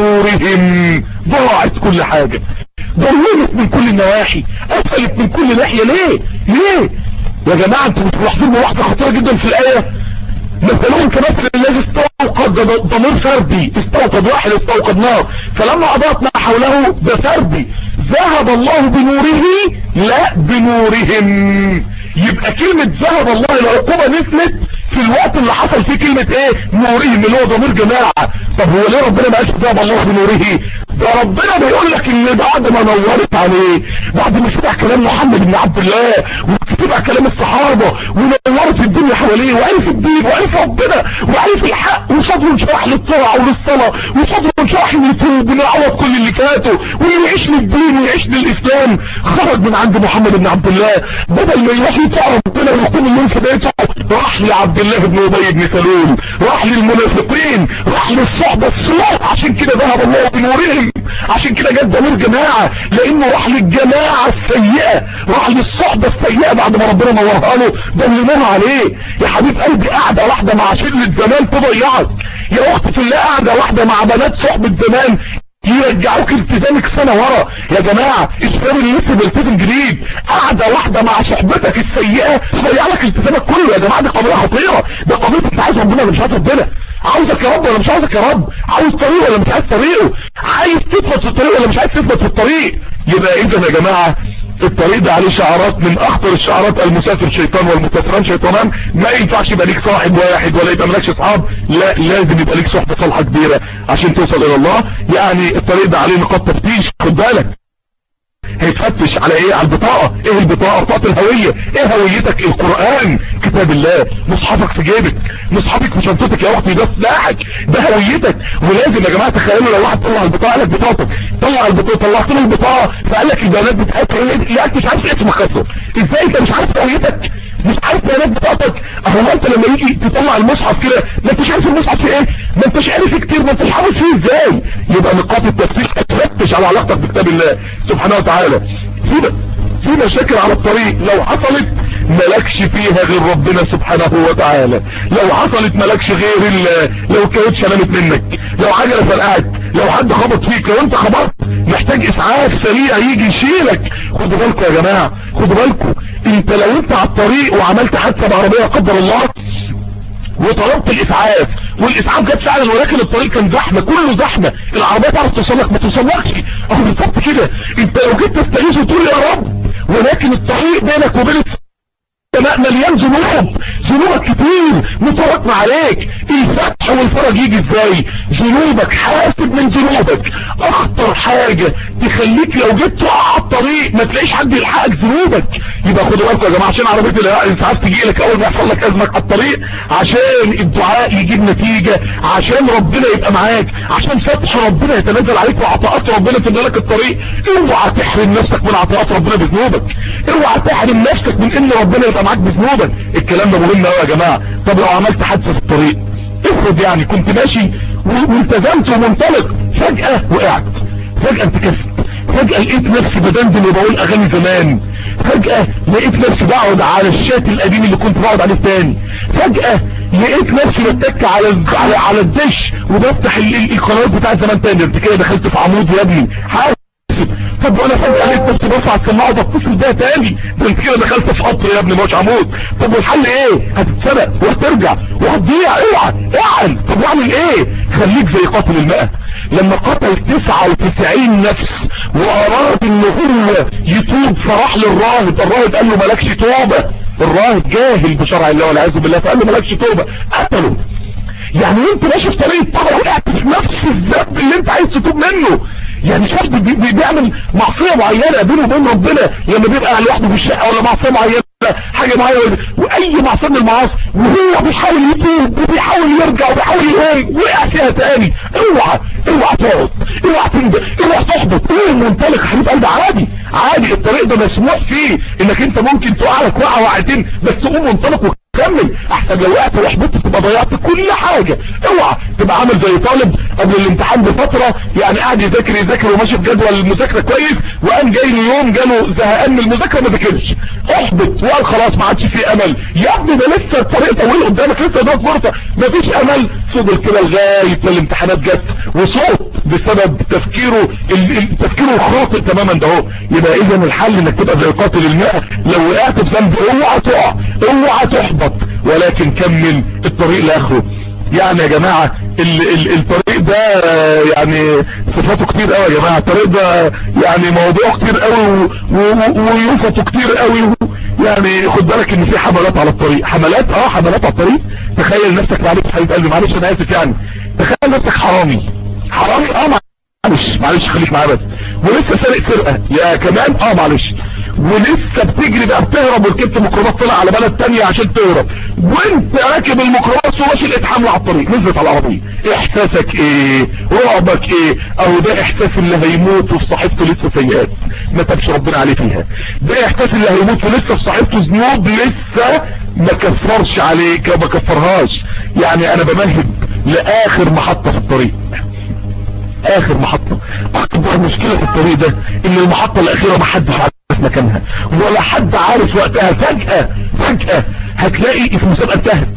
بنورهم ضاعت كل حاجة ضلمت من كل النواحي قفلت من كل ناحية ليه ليه يا جماعة انتوا ملاحظين واحدة خطيرة جدا في الآية مثلهم كمثل الذي استوقد ضمير فردي استوقد واحد استوقد نار فلما اضاءت ما حوله ده فردي ذهب الله بنوره لا بنورهم يبقى كلمة ذهب الله العقوبة نزلت في الوقت اللي حصل فيه كلمة ايه نورهم اللي هو ضمير جماعة طب هو ليه ربنا ما قالش ذهب الله بنوره ده ربنا بيقول لك ان بعد ما نورت عليه بعد ما سمع كلام محمد بن عبد الله وسمع كلام الصحابة ونورت الدنيا حواليه وعرف الدين وعرف ربنا وعرف الحق وصدره انشرح للطاعة وللصلاة وصدره انشرح انه يتوب ويعوض كل اللي فاته وانه يعيش للدين ويعيش للاسلام خرج من عند محمد بن عبد الله بدل ما يروح يطاع ربنا ويقوم الليل في بيته راح لعبد الله بن ابي بن سلول راح للمنافقين راح للصحبة الصلاة عشان كده ذهب الله بنورهم عشان كده جت ضمير جماعة لانه راح للجماعة السيئة راح للصحبة السيئة بعد ما ربنا نورها له ضمنوها عليه يا حبيب قلبي قاعدة واحدة مع شلة زمان تضيعك يا اختي في الله قاعدة واحدة مع بنات صحبة زمان يرجعوك التزامك سنة ورا يا جماعة الشباب اللي لسه بيلتزم جديد قاعدة واحدة مع صحبتك السيئة تضيع لك التزامك كله يا جماعة دي قضية خطيرة ده قضية انت عايز ربنا ولا مش عايز ربنا عاوزك يا رب ولا مش عاوزك يا رب عاوز طريق ولا مش عايز طريقه عايز تثبت في الطريق ولا مش عايز تثبت في الطريق يبقى اذا يا جماعة الطريق ده عليه شعارات من اخطر الشعارات المسافر شيطان والمسافران شيطانان ما ينفعش يبقى ليك صاحب واحد ولا يبقى مالكش اصحاب لا لازم يبقى ليك صحبة صالحة كبيرة عشان توصل الى الله يعني الطريق ده عليه نقاط تفتيش خد بالك هيتفتش على ايه على البطاقة ايه البطاقة بطاقة الهوية ايه هويتك القرآن كتاب الله مصحفك في جيبك مصحفك في شنطتك يا اختي ده سلاحك ده هويتك ولازم يا جماعة تخيلوا لو واحد طلع البطاقة لك بطاقتك طلع البطاقة طلعت له البطاقة فقال لك البيانات بتاعتك لا انت مش عارف اسمك اصلا ازاي انت مش عارف هويتك مش عارف بيانات بطاقتك اهو انت لما يجي تطلع المصحف كده ما انتش عارف المصحف في ايه ما انتش عارف كتير ما انتش عارف فيه ازاي يبقى نقاط التفتيش تفتش على علاقتك بكتاب الله سبحانه وتعالى في في مشاكل على الطريق لو حصلت ملكش فيها غير ربنا سبحانه وتعالى لو حصلت ملكش غير لو الكاوتش نامت منك لو عجلة فرقعت لو حد خبط فيك لو انت خبطت محتاج اسعاف سريع يجي يشيلك خدوا بالكم يا جماعة خدوا بالكم انت لو انت على الطريق وعملت حادثة بعربية قدر الله وطلبت الاسعاف والاسعاف جت فعلا ولكن الطريق كان زحمه كله زحمه العربيه تعرف توصلك ما توصلكش اهو بالظبط كده انت لو جيت تستغيث وتقول يا رب ولكن الطريق بينك وبين السماء مليان ذنوب ذنوبك كتير متراكمه عليك الفتح والفرج يجي ازاي ذنوبك حاسب من ذنوبك اخطر حاجة تخليك لو جيت تقع على الطريق ما تلاقيش حد يلحقك ذنوبك يبقى خدوا بالكم يا جماعه عشان عربيه الاسعاف تجي لك اول ما يحصل لك ازمه على الطريق عشان الدعاء يجيب نتيجه عشان ربنا يبقى معاك عشان فتح ربنا يتنزل عليك وعطاءات ربنا تملى لك الطريق اوعى تحرم نفسك من عطاءات ربنا بذنوبك اوعى تحرم نفسك من ان ربنا يبقى معاك بذنوبك الكلام ده مهم قوي يا جماعه طب لو عملت حادثه في الطريق افرض يعني كنت ماشي والتزمت ومنطلق فجأة وقعت فجأة انتكست فجأة لقيت نفسي بدندن وبقول اغاني زمان فجأة لقيت نفسي بقعد على الشات القديم اللي كنت بقعد عليه تاني فجأة لقيت نفسي بتك على على على الدش وبفتح القنوات بتاعت زمان تاني انت كده دخلت في عمود يا ابني حاسب طب وانا فجأة لقيت نفسي برفع السماعة وبتصل بيها تاني ده انت كده دخلت في قطر يا ابني مش عمود طب والحل ايه هتتسرق وهترجع وهتضيع اوعى اعل طب واعمل ايه خليك زي قاتل المئة لما قتل 99 نفس واراد ان هو يتوب فراح للراهب الراهب قال له مالكش توبة الراهب جاهل بشرع الله والعياذ بالله فقال له مالكش توبة قتله يعني انت ماشي في طريق الطبع وقعت في نفس الذنب اللي انت عايز تتوب منه يعني شخص بي بي بيعمل معصية معينة بينه وبين ربنا لما بيبقى لوحده في الشقة ولا معصية معينة حاجة معينة واي معصية من المعاصي وهو بيحاول يتوب وبيحاول يرجع وبيحاول يقوم وقع فيها تاني اوعى اوعى تقعد اوعى تندم اوعى تحبط ايه المنطلق يا حبيب قلبي عادي عادي الطريق ده مسموح فيه انك انت ممكن تقع لك وقعه وقعتين بس تقوم منطلق كمل احسن لو وقعت وحبطت تبقى ضيعت كل حاجة اوعى تبقى عامل زي طالب قبل الامتحان بفترة يعني قاعد يذاكر يذاكر وماشي في جدول المذاكرة كويس وقام جاي له يوم جاله زهقان من المذاكرة ما ذاكرش احبط وقال خلاص ما عادش فيه امل يا ابني ده لسه الطريق طويل قدامك لسه ده فرصة ما فيش امل فضل كده لغاية ما الامتحانات جت وصوت بسبب تفكيره تفكيره الخاطئ تماما ده اهو يبقى اذا الحل انك تبقى زي قاتل الماء لو وقعت في ذنب اوعى تقع اوعى تحبط ولكن كمل الطريق لاخره يعني يا جماعة ال ال الطريق ده يعني صفاته كتير قوي يا جماعة الطريق ده يعني موضوع كتير قوي ويوفته كتير قوي يعني خد بالك ان في حملات على الطريق حملات اه حملات على الطريق تخيل نفسك معلش حبيب قلبي معلش انا اسف يعني تخيل نفسك حرامي حرامي اه معلش معلش خليك معايا بس ولسه سارق سرقة يا كمان اه معلش ولسه بتجري بقى بتهرب وركبت ميكروباص طلع على بلد تانية عشان تهرب وانت راكب الميكروباص وماشي لقيت حمله على الطريق نزلت على العربيه احساسك ايه رعبك ايه او ده احساس اللي هيموت وفي صحيفته لسه سيئات ما تبش ربنا عليه فيها ده احساس اللي هيموت ولسه في صحيفته ذنوب لسه ما كفرش عليك وما كفرهاش يعني انا بمهد لاخر محطة في الطريق اخر محطة اكبر مشكلة في الطريق ده ان المحطة الاخيرة ما حدش عارف مكانها ولا حد عارف وقتها فجأة فجأة هتلاقي في مسابقة انتهت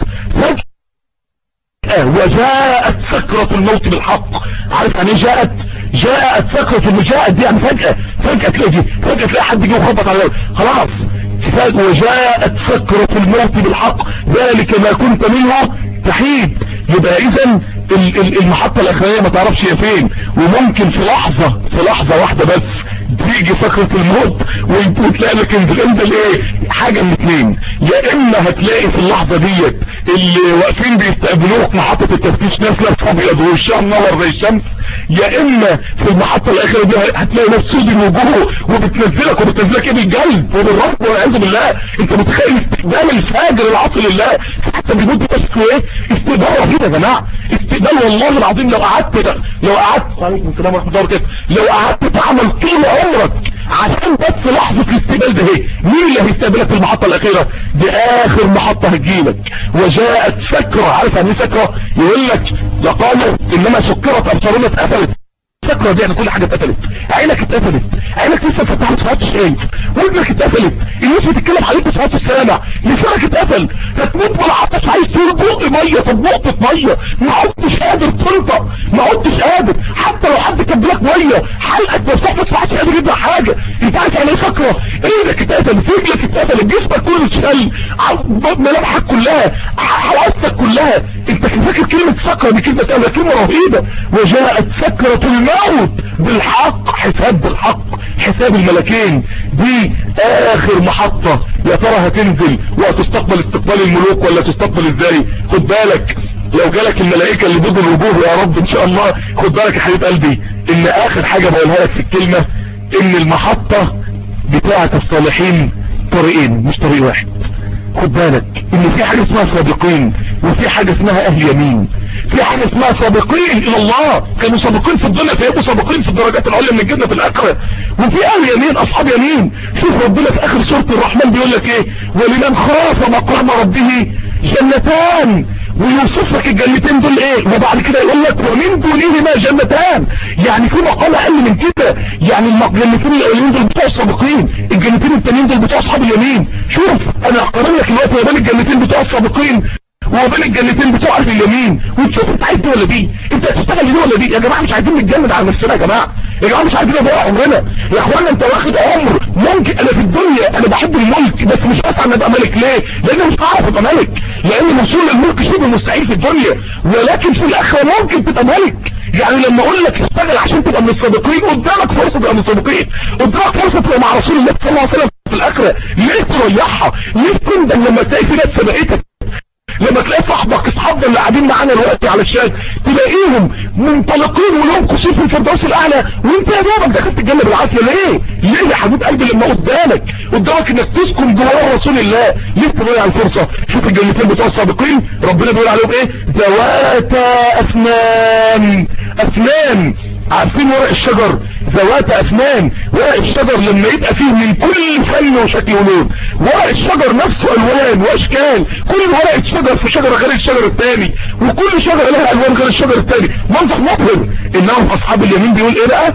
فجأة وجاءت سكرة الموت بالحق عارف يعني جاءت جاءت سكرة الموت جاءت دي يعني فجأة فجأة تلاقي دي فجأة تلاقي حد جه وخبط على خلاص وجاءت سكرة الموت بالحق ذلك ما كنت منه تحيد يبقى اذا المحطة الاخرانية ما تعرفش هي فين وممكن في لحظة في لحظة واحدة بس تيجي سكرة الموت وتلاقي لك انزل انزل ايه حاجة من اتنين يا اما هتلاقي في اللحظة ديت اللي واقفين بيستقبلوك محطة التفتيش ناس لابسه ابيض ووشها منور زي الشمس يا اما في المحطة الاخيرة دي هتلاقي ناس سود الوجوه وبتنزلك وبتنزلك ايه بالجلد وبالرب والعياذ بالله انت متخيل استقبال الفاجر العاصي لله حتى بيموت بتشكو ايه استقبال رهيب يا جماعة استقبال والله العظيم لو قعدت لو قعدت عليكم السلام ورحمة الله وبركاته لو قعدت تعمل طول عمرك عشان بس لحظة الاستقبال ده ايه مين اللي هيستقبلك في المحطة الاخيرة دي اخر محطة هتجيلك وجاءت سكرة عارف يعني ايه سكرة يقول لك لقالوا انما سكرت ابصارنا اتقفلت سكرة دي يعني كل حاجة اتقفلت عينك اتقفلت عينك لسه فتحت صفات شايف ودنك اتقفلت الناس بتتكلم عليك صفات السامع لسانك اتقفل هتموت ولا عطش عايز تقول بق ميه طب نقطة ميه ما عدتش قادر تنطق ما عدتش قادر حتى لو حد كب لك ميه حلقك مفتوح ما تسمعش قادر يبدا حاجة انت عارف يعني ايه سكرة ايدك اتقفل رجلك اتقفل جسمك كله اتشل ملامحك كلها حواسك كلها انت فاكر كلمة سكرة دي كلمة كلمة رهيبة وجاءت سكرة الموت بالحق حساب بالحق حساب الملكين دي اخر محطة يا ترى هتنزل وهتستقبل استقبال الملوك ولا تستقبل ازاي خد بالك لو جالك الملائكة اللي ضد الوجوه يا رب ان شاء الله خد بالك يا حبيب قلبي ان اخر حاجة بقولها لك في الكلمة ان المحطة بتاعة الصالحين طريقين مش طريق واحد خد بالك ان في حاجة اسمها سابقين وفي حاجة اسمها اهل يمين في حاجة اسمها سابقين الى الله كانوا سابقين في الدنيا فيبقوا سابقين في الدرجات العليا من الجنة في الاخرة وفي اهل يمين اصحاب يمين شوف ربنا في اخر سورة الرحمن بيقول لك ايه ولمن خاف مقام ربه جنتان ويوصف لك الجنتين دول ايه وبعد كده يقول لك ومن دونهما جنتان يعني في مقام اقل من كده يعني الجنتين الاولين دول بتوع السابقين الجنتين التانيين دول بتوع اصحاب اليمين شوف انا هقارن لك دلوقتي ما بين الجنتين بتوع السابقين وبين الجنتين بتوع اهل اليمين وتشوف انت عايز دي ولا دي انت هتشتغل دي ولا دي يا جماعه مش عايزين نتجمد على نفسنا يا جماعه يا جماعه مش عايزين نضيع عمرنا يا اخوانا انت واخد عمر ممكن انا في الدنيا انا بحب الملك بس مش هسعى ان ابقى ملك ليه لان مش هعرف ابقى ملك لان الوصول للملك شبه مستحيل في الدنيا ولكن في الاخره ممكن تبقى ملك يعني لما اقول لك اشتغل عشان تبقى من السابقين قدامك فرصه تبقى من السابقين قدامك فرصه تبقى مع رسول الله صلى الله عليه وسلم في الاخره ليه تريحها ليه تندم لما تلاقي في ناس سبقتك لما تلاقي صاحبك اصحابنا اللي قاعدين معانا دلوقتي على الشات تلاقيهم منطلقين ولهم قصور في الفردوس الاعلى وانت يا دوبك دخلت الجنه بالعافيه ليه؟ ليه يا حبيب قلبي لما قدامك قدامك انك تسكن جوار رسول الله ليه تضيع الفرصه؟ شوف الجنتين بتوع السابقين ربنا بيقول عليهم ايه؟ ذواتا افنان افنان عارفين ورق الشجر ذوات افنان ورق الشجر لما يبقى فيه من كل فن وشكل ولون ورق الشجر نفسه الوان واشكال كل ورقة شجر في شجرة غير الشجر الثاني وكل شجرة لها الوان غير الشجر الثاني منظر مبهر انهم اصحاب اليمين بيقول ايه بقى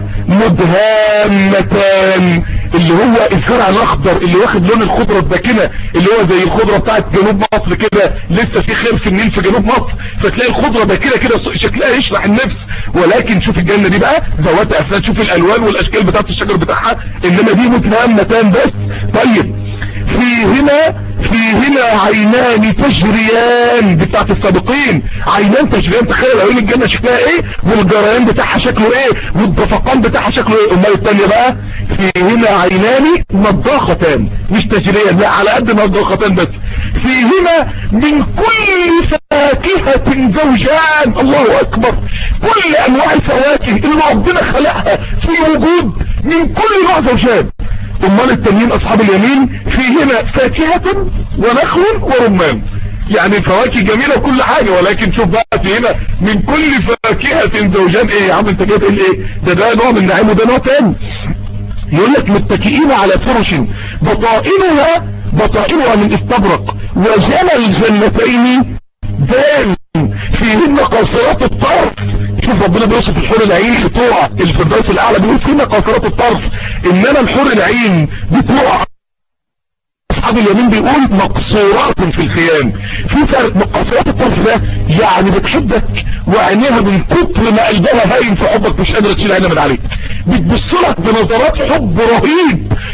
مدهامتان اللي هو الزرع الاخضر اللي واخد لون الخضرة الداكنة اللي هو زي الخضرة بتاعت جنوب مصر كده لسه في خير في النيل في جنوب مصر فتلاقي الخضرة داكنة كده شكلها يشرح النفس ولكن شوف الجنة دي بقى ذوات افنان شوف الالوان والاشكال بتاعت الشجر بتاعها انما دي مدهامتان بس طيب فيهما فيهما عينان تجريان دي بتاعت السابقين عينان تجريان تخيل عيون الجنة شكلها ايه والجريان بتاعها شكله ايه والضفقان بتاعها شكله ايه امال التانية بقى فيهما عينان نضاختان مش تجريان لا على قد نضاختان بس فيهما من كل فاكهة زوجان الله اكبر كل انواع الفواكه اللي ربنا خلقها في وجود من كل نوع زوجان امال التانيين اصحاب اليمين فيهما فاكهة ونخل ورمان يعني فواكه جميلة وكل حاجة ولكن شوف بقى فيهما من كل فاكهة زوجان ايه يا عم انت جايب ايه ده ده نوع من النعيم وده نوع تاني يقول لك متكئين على فرش بطائنها بطائنها من استبرق وجنى الجنتين دان فيهن قاصرات الطرف شوف ربنا بيوصف الحور العين بتوع الفردوس الاعلى بيقول فينا قاصرات الطرف انما الحور العين بتوع اصحاب اليمين بيقول مقصورات في الخيام في فرق مقصورات الطرف ده يعني بتحبك وعينيها من كتر ما قلبها هاين في حبك مش قادره تشيل عينها من عليك بتبص لك بنظرات حب رهيب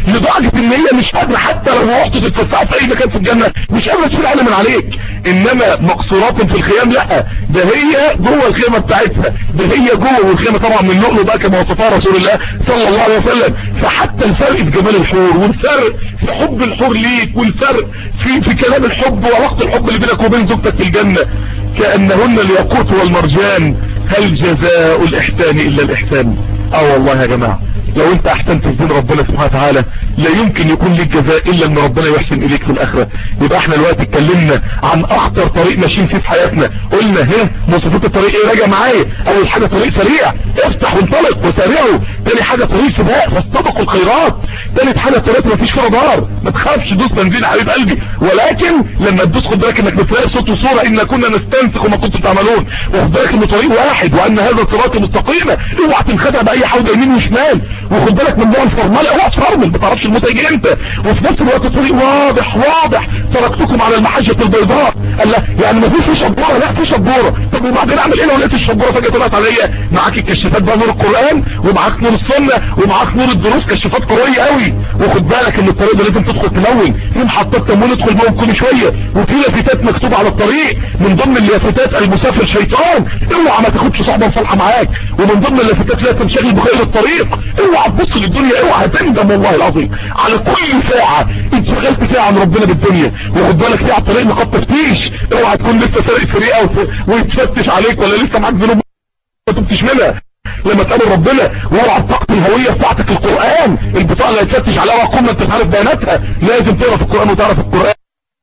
لدرجة ان هي مش قادرة حتى لو رحت تتفسح في اي مكان في الجنة مش قادرة تشيل عينها من عليك انما مقصورات في الخيام لا ده هي جوه الخيمة بتاعتها ده هي جوه والخيمة طبعا من لؤلؤ بقى كما وصفها رسول الله صلى الله عليه وسلم فحتى الفرق في جمال الحور والفرق في حب الحور ليك والفرق في في كلام الحب وعلاقة الحب اللي بينك وبين زوجتك في الجنة كأنهن الياقوت والمرجان هل جزاء الاحسان الا الاحسان اه والله يا جماعة لو انت احسنت في دين ربنا سبحانه وتعالى لا يمكن يكون لك جزاء الا ان ربنا يحسن اليك في الاخرة يبقى احنا دلوقتي اتكلمنا عن اخطر طريق ماشيين فيه في حياتنا قلنا ها مواصفات الطريق ايه راجع معايا اول حاجة طريق سريع افتح وانطلق وسارعوا تاني حاجة طريق سباق فاستبقوا الخيرات تالت حاجة طريق ما فيش فيها دار ما تخافش دوس بنزين يا حبيب قلبي ولكن لما تدوس خد بالك انك بتلاقي صوت وصورة ان كنا نستنسخ وما كنتم تعملون واخد بالك ان طريق واحد وان هذا الصراط مستقيمة اوعى تنخدع باي حوض يمين وشمال وخد بالك من نوع الفرمال اوعى تفرمل ما تعرفش الموت هيجي امتى وفي نفس الوقت الطريق واضح واضح تركتكم على المحجة البيضاء قال لا يعني ما فيش شبورة لا في شبورة طب وبعدين اعمل ايه لو لقيت الشبورة فجأة طلعت عليا معاك الكشافات بقى نور القرآن ومعاك نور السنة ومعاك نور الدروس كشافات قوية قوي وخد بالك ان الطريق ده لازم تدخل تلون في محطات تموين ادخل جوه كل شوية وفي لافتات مكتوبة على الطريق من ضمن اللافتات المسافر شيطان اوعى ما تاخدش صحبة صالحة معاك ومن ضمن اللافتات لا تنشغل بخير الطريق اوعى تبص للدنيا اوعى تندم والله العظيم على كل ساعة انشغلت فيها عن ربنا بالدنيا وخد بالك فيها على الطريق نقاط تفتيش اوعى تكون لسه سارق سريقة ويتفتش عليك ولا لسه معاك ذنوب ما تبتش منها لما تقابل ربنا واوعى بطاقة الهوية بتاعتك القرآن البطاقة اللي هتفتش عليها وقوم انت تعرف بياناتها لازم تقرا في القرآن وتعرف القرآن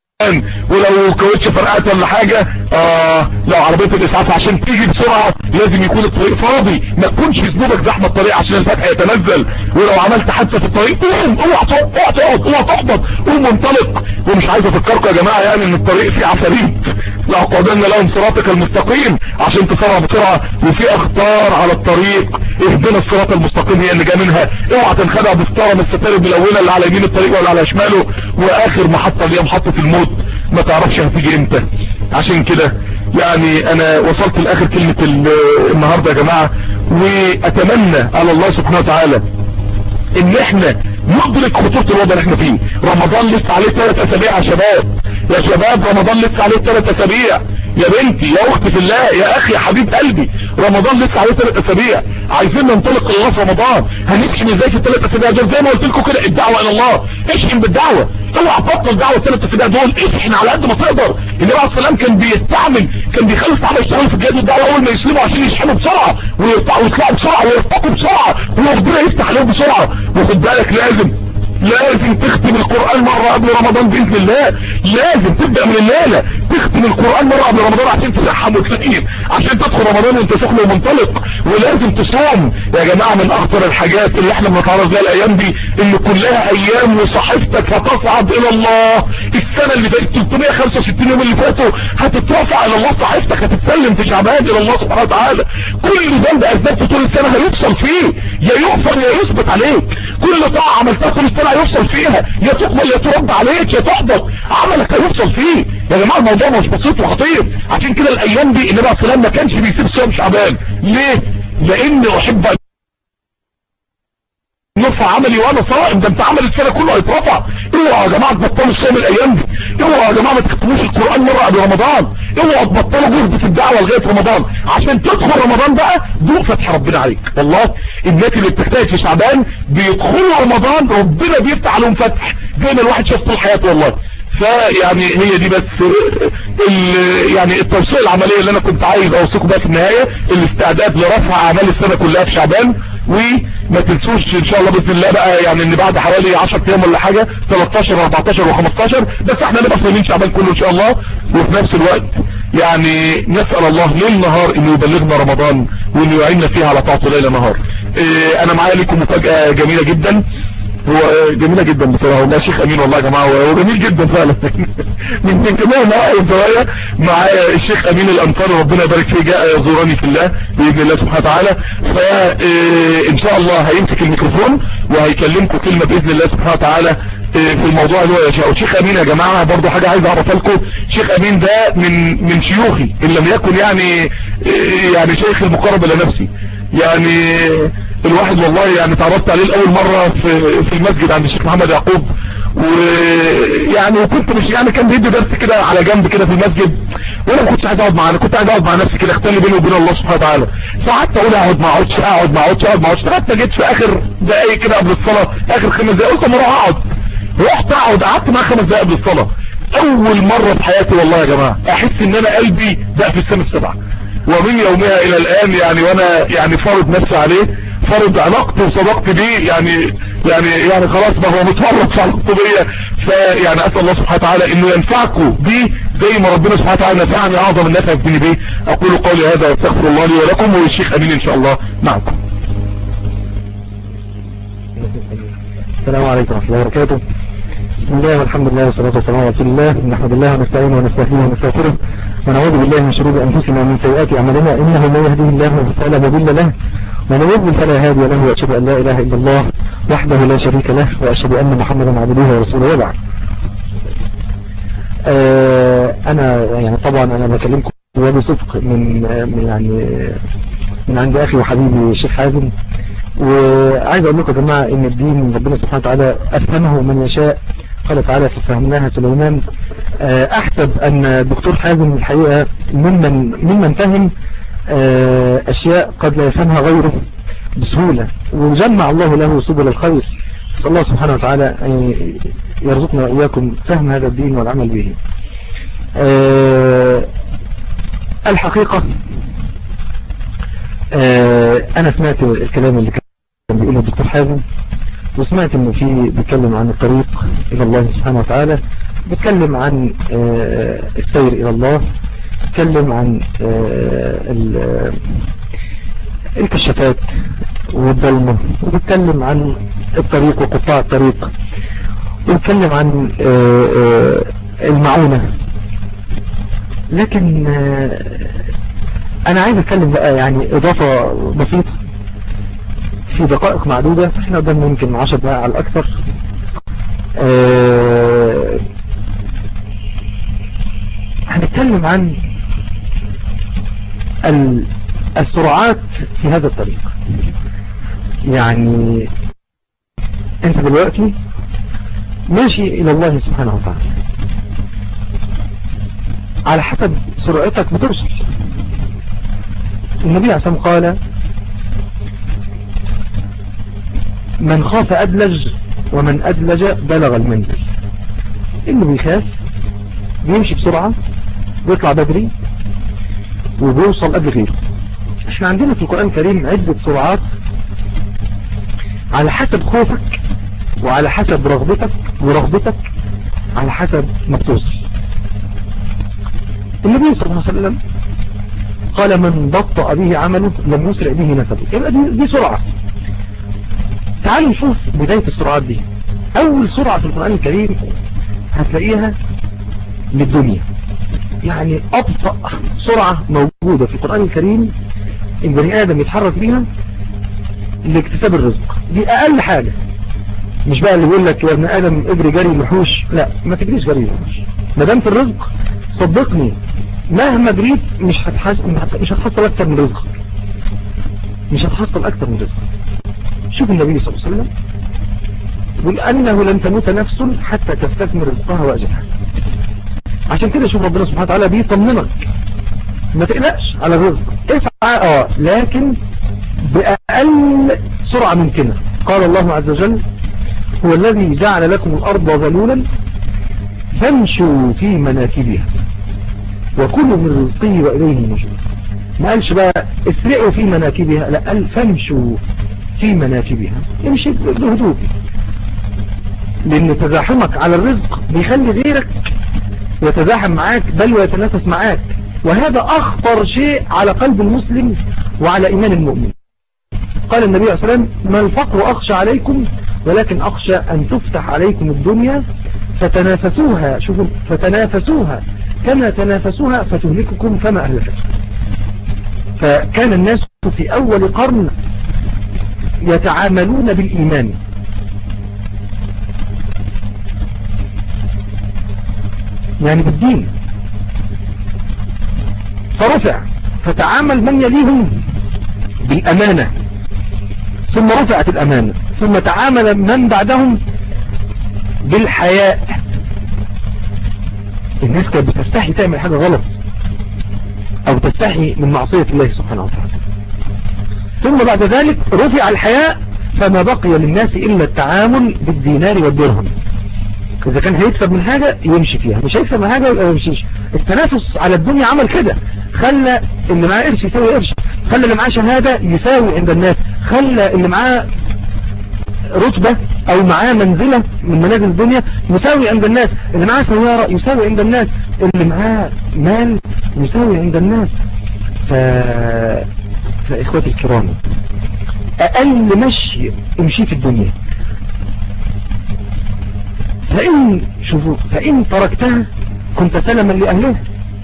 ولو كويتش فرقات ولا حاجة آه لو عربية الاسعاف عشان تيجي بسرعة لازم يكون الطريق فاضي ما تكونش في ذنوبك زحمة الطريق عشان الفتح يتنزل ولو عملت حادثة في الطريق قوم اوعى تقعد اوعى تقعد اوعى تحبط قوم منطلق ومش عايز افكركم يا جماعة يعني ان الطريق فيه عفاريت لأقعدن لهم صراطك المستقيم عشان تسرع بسرعة وفي اخطار على الطريق اهدنا الصراط المستقيم هي اللي جاء منها اوعى تنخدع بستارة من الستار الملونة اللي على يمين الطريق ولا على شماله واخر محطة اللي هي محطة الموت ما تعرفش هتيجي امتى عشان كده يعني انا وصلت لاخر كلمة النهاردة يا جماعة واتمنى على الله سبحانه وتعالى ان احنا ندرك خطورة الوضع اللي احنا فيه رمضان لسه عليه ثلاث اسابيع يا شباب يا شباب رمضان لسه عليه ثلاث اسابيع يا بنتي يا اختي في الله يا اخي يا حبيب قلبي رمضان لسه عليه ثلاث اسابيع عايزين ننطلق الله في رمضان هنشحن ازاي في الثلاث اسابيع دول زي ما قلت لكم كده الدعوه الى الله اشحن بالدعوه اوعى تبطل دعوه الثلاث اسابيع دول اشحن على قد ما تقدر النبي عليه السلام كان بيستعمل كان بيخلي الصحابه يشتغلوا في الجهاد والدعوه اول ما يسلموا عشان يشحنوا بسرعه ويطلعوا بسرعه ويرتقوا بسرعه وربنا يفتح عليهم بسرعه وخد بالك لازم لازم تختم القرآن مرة قبل رمضان بإذن الله لازم تبدأ من الليلة تختم القرآن مرة قبل رمضان عشان تسحم وتلاقيه عشان تدخل رمضان وانت سخن ومنطلق ولازم تصوم يا جماعة من اخطر الحاجات اللي احنا بنتعرض لها الايام دي ان كلها ايام وصحيفتك هتصعد الى الله السنة اللي فاتت 365 يوم اللي فاتوا هتترفع الى الله صحيفتك هتتسلم في شعبان الى الله سبحانه وتعالى كل ذنب اسباب في طول السنة هيفصل فيه يا يغفر يا يثبت عليك كل طاعة عملتها طول السنة هيفصل فيها يا تقبل يا ترد عليك يا تحبط عملك هيفصل فيه يا جماعة الموضوع مش بسيط وخطير عشان كده الايام دي النبي عليه السلام ما كانش بيسيب صيام شعبان ليه لان احب نرفع عملي وانا صائم ده انت عمل السنة كله هيترفع اوعوا يا جماعة تبطلوا الصيام الايام دي اوعوا يا جماعة ما تكتبوش القرآن مرة قبل رمضان اوعوا تبطلوا جهد في الدعوة لغاية رمضان عشان تدخل رمضان بقى دوق فتح ربنا عليك والله الناس اللي بتجتهد في شعبان بيدخلوا رمضان ربنا بيفتح عليهم فتح زي ما الواحد شاف طول حياته والله فيعني هي دي بس يعني التوصية العملية اللي انا كنت عايز اوصيكم بقى في النهاية الاستعداد لرفع اعمال السنة كلها في شعبان وما تنسوش ان شاء الله باذن الله بقى يعني ان بعد حوالي 10 ايام ولا حاجة 13 و14 و15 بس احنا نبقى صايمين شعبان كله ان شاء الله وفي نفس الوقت يعني نسأل الله ليل نهار انه يبلغنا رمضان وانه يعيننا فيها على طاعته ليل نهار اه انا معايا لكم مفاجأة جميلة جدا هو جميلة جدا بصراحة والله شيخ امين والله يا جماعة هو جميل جدا فعلا من من كمان معايا شوية معايا الشيخ امين الانصاري ربنا يبارك فيه جاء يزورني في الله باذن الله سبحانه وتعالى فان شاء الله هيمسك الميكروفون وهيكلمكم كلمة باذن الله سبحانه وتعالى في الموضوع اللي هو يشاء شيخ امين يا جماعة برضو حاجة عايز اعرفها لكم شيخ امين ده من من شيوخي ان لم يكن يعني يعني شيخ المقرب الى نفسي يعني الواحد والله يعني تعرضت عليه لأول مرة في, في المسجد عند الشيخ محمد يعقوب ويعني وكنت مش يعني كان بيدي درس كده على جنب كده في المسجد وانا ما كنتش عايز اقعد معاه انا كنت عايز اقعد مع نفسي كده اختلي بيني وبين الله سبحانه وتعالى فقعدت اقول اقعد ما اقعدش اقعد ما اقعدش اقعد ما اقعدش لغايه ما جيت في اخر دقايق كده قبل الصلاه اخر خمس دقايق قلت اما اروح اقعد رحت اقعد قعدت معاه خمس دقايق قبل الصلاه اول مرة في حياتي والله يا جماعة احس ان انا قلبي دق في السنة السبعة ومن يومها الى الان يعني وانا يعني فرض نفسي عليه فرض علاقته وصداقتي بيه يعني يعني يعني خلاص ما هو متفرط في علاقته بيا فيعني اسال الله سبحانه وتعالى انه ينفعكم بيه زي ما ربنا سبحانه وتعالى نفعني اعظم النفع في بيه اقول قولي هذا واستغفر الله لي ولكم والشيخ امين ان شاء الله معكم السلام عليكم ورحمه الله وبركاته بسم الله والحمد لله والصلاة والسلام على رسول الله نحمد الله ونستعينه ونستهديه ونستغفره ونعوذ بالله من شرور أنفسنا ومن سيئات أعمالنا إنه من يهديه الله فلا مضل له ومن يضلل فلا هادي له وأشهد أن لا إله إلا الله وحده لا شريك له وأشهد أن محمدا عبده ورسوله وبعد آه أنا يعني طبعا أنا بكلمكم بصدق من يعني من عند أخي وحبيبي الشيخ حازم وعايز اقول لكم يا جماعة ان الدين ربنا سبحانه وتعالى افهمه من يشاء قال تعالى ففهمناها سليمان احسب ان الدكتور حازم الحقيقة ممن, ممن فهم اشياء قد لا يفهمها غيره بسهولة وجمع الله له سبل الخير صلى الله سبحانه وتعالى ان يرزقنا وإياكم فهم هذا الدين والعمل به الحقيقة انا سمعت الكلام اللي كان كان بيقوله الدكتور حازم وسمعت انه في بيتكلم عن الطريق الى الله سبحانه وتعالى بيتكلم عن السير الى الله بيتكلم عن الكشافات والظلمة وبيتكلم عن الطريق وقطاع الطريق وبيتكلم عن المعونة لكن انا عايز اتكلم بقى يعني اضافة بسيطة في دقائق معدودة احنا قدامنا يمكن 10 دقائق على الاكثر اه هنتكلم عن السرعات في هذا الطريق يعني انت دلوقتي ماشي الى الله سبحانه وتعالى على حسب سرعتك بتوصل النبي عليه قال من خاف أدلج ومن أدلج بلغ المنزل اللي بيخاف بيمشي بسرعة بيطلع بدري وبيوصل قبل غيره احنا عندنا في القرآن الكريم عدة سرعات على حسب خوفك وعلى حسب رغبتك ورغبتك على حسب ما بتوصل النبي صلى الله عليه وسلم قال من بطأ به عمله لم يسرع به نسبه يبقى دي, دي سرعة تعالوا نشوف بداية السرعات دي اول سرعة في القرآن الكريم هتلاقيها للدنيا يعني ابطأ سرعة موجودة في القرآن الكريم البني ادم يتحرك بيها لاكتساب الرزق دي اقل حاجة مش بقى اللي يقول لك يا ابن ادم اجري جري محوش لا ما تجريش جري محوش ما دام في الرزق صدقني مهما جريت مش هتحصل مش هتحصل اكتر من رزقك مش هتحصل اكتر من رزقك شوف النبي صلى الله عليه وسلم يقول انه لن تموت نفس حتى تستثمر رزقها واجلها عشان كده شوف ربنا سبحانه وتعالى بيطمنك ما تقلقش على الرزق اسعى اه لكن باقل سرعة ممكنة قال الله عز وجل هو الذي جعل لكم الارض ذلولا فامشوا في مناكبها وكلوا من رزقه واليه النشور ما قالش بقى اسرعوا في مناكبها لا قال فامشوا في مناكبها امشي بهدوء لان تزاحمك على الرزق بيخلي غيرك يتزاحم معاك بل ويتنافس معاك وهذا اخطر شيء على قلب المسلم وعلى ايمان المؤمن قال النبي عليه الصلاة والسلام ما الفقر اخشى عليكم ولكن اخشى ان تفتح عليكم الدنيا فتنافسوها شوفوا فتنافسوها كما تنافسوها فتهلككم كما أهلكت فكان الناس في أول قرن يتعاملون بالإيمان يعني بالدين فرفع فتعامل من يليهم الأمانة ثم رفعت الأمانة ثم تعامل من بعدهم بالحياء الناس كانت بتستحي تعمل حاجة غلط او تستحي من معصية الله سبحانه وتعالى ثم بعد ذلك رفع الحياء فما بقي للناس إلا التعامل بالدينار والدرهم إذا كان هيكسب من حاجة يمشي فيها مش هيكسب من حاجة يبقى يمشيش التنافس على الدنيا عمل كده خلى اللي معاه قرش يساوي قرش خلى اللي معاه شهادة يساوي عند الناس خلى اللي معاه رتبة او معاه منزلة من منازل الدنيا يساوي عند الناس اللي معاه سيارة يساوي عند الناس اللي معاه مال يساوي عند الناس ف... فإخوتي الكرام أقل مشي امشي في الدنيا فإن شوفوا فإن تركتها كنت سلما لأهلها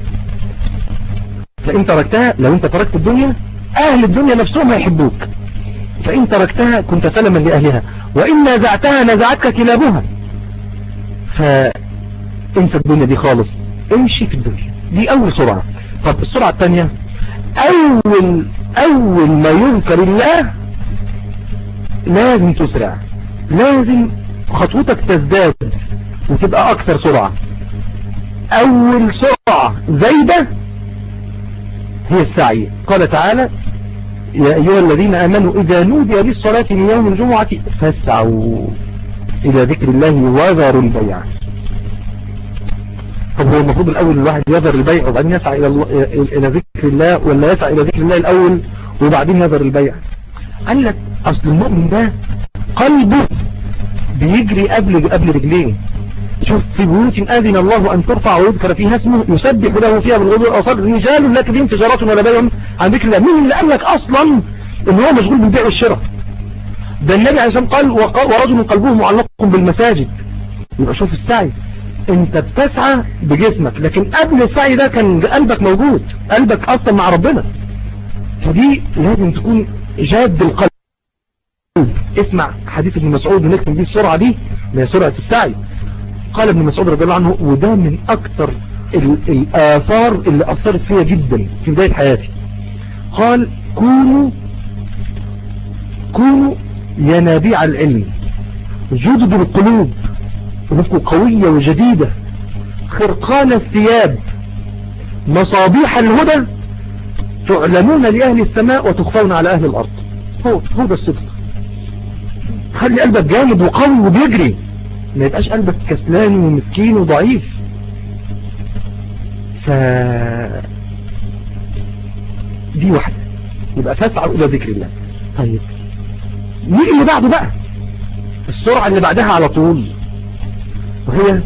فإن تركتها لو أنت تركت الدنيا أهل الدنيا نفسهم هيحبوك فإن تركتها كنت سلما لأهلها وإن نزعتها نزعتك كلابها فانسى الدنيا دي خالص امشي في الدنيا دي أول سرعة طب السرعة الثانية أول أول ما يذكر الله لازم تسرع لازم خطوتك تزداد وتبقى أكثر سرعة أول سرعة زايدة هي السعي قال تعالى يا أيها الذين آمنوا إذا نودي للصلاة من يوم الجمعة فاسعوا إلى ذكر الله وذروا البيع طب هو المفروض الأول الواحد يذر البيع وبعدين يسعى إلى, إلى ذكر الله ولا يسعى إلى ذكر الله الأول وبعدين يذر البيع قال لك أصل المؤمن ده قلبه بيجري قبل قبل رجليه شوف في بيوت أذن الله أن ترفع ويذكر فيها اسمه يسبح له فيها بالغدو والأصال رجال لا تبين تجارات ولا بيع عن ذكر الله مين اللي قال لك أصلا إن هو مشغول بالبيع والشراء ده النبي عليه الصلاة قال ورجل قلبه معلق بالمساجد يبقى شوف السعي انت بتسعى بجسمك لكن قبل السعي ده كان قلبك موجود قلبك اصلا مع ربنا فدي لازم تكون جاد القلب اسمع حديث ابن مسعود ونكتب دي السرعة دي من سرعة السعي قال ابن مسعود رضي الله عنه وده من اكتر الآثار اللي أثرت فيها جدا في بداية حياتي قال كونوا كونوا ينابيع العلم جدد القلوب قلوبكم قوية وجديدة خرقان الثياب مصابيح الهدى تعلمون لأهل السماء وتخفون على أهل الأرض هو, هو ده الصدق خلي قلبك جامد وقوي وبيجري ما يبقاش قلبك كسلان ومسكين وضعيف ف دي واحدة يبقى فاسعوا إلى ذكر الله طيب نيجي اللي بعده بقى السرعة اللي بعدها على طول وهي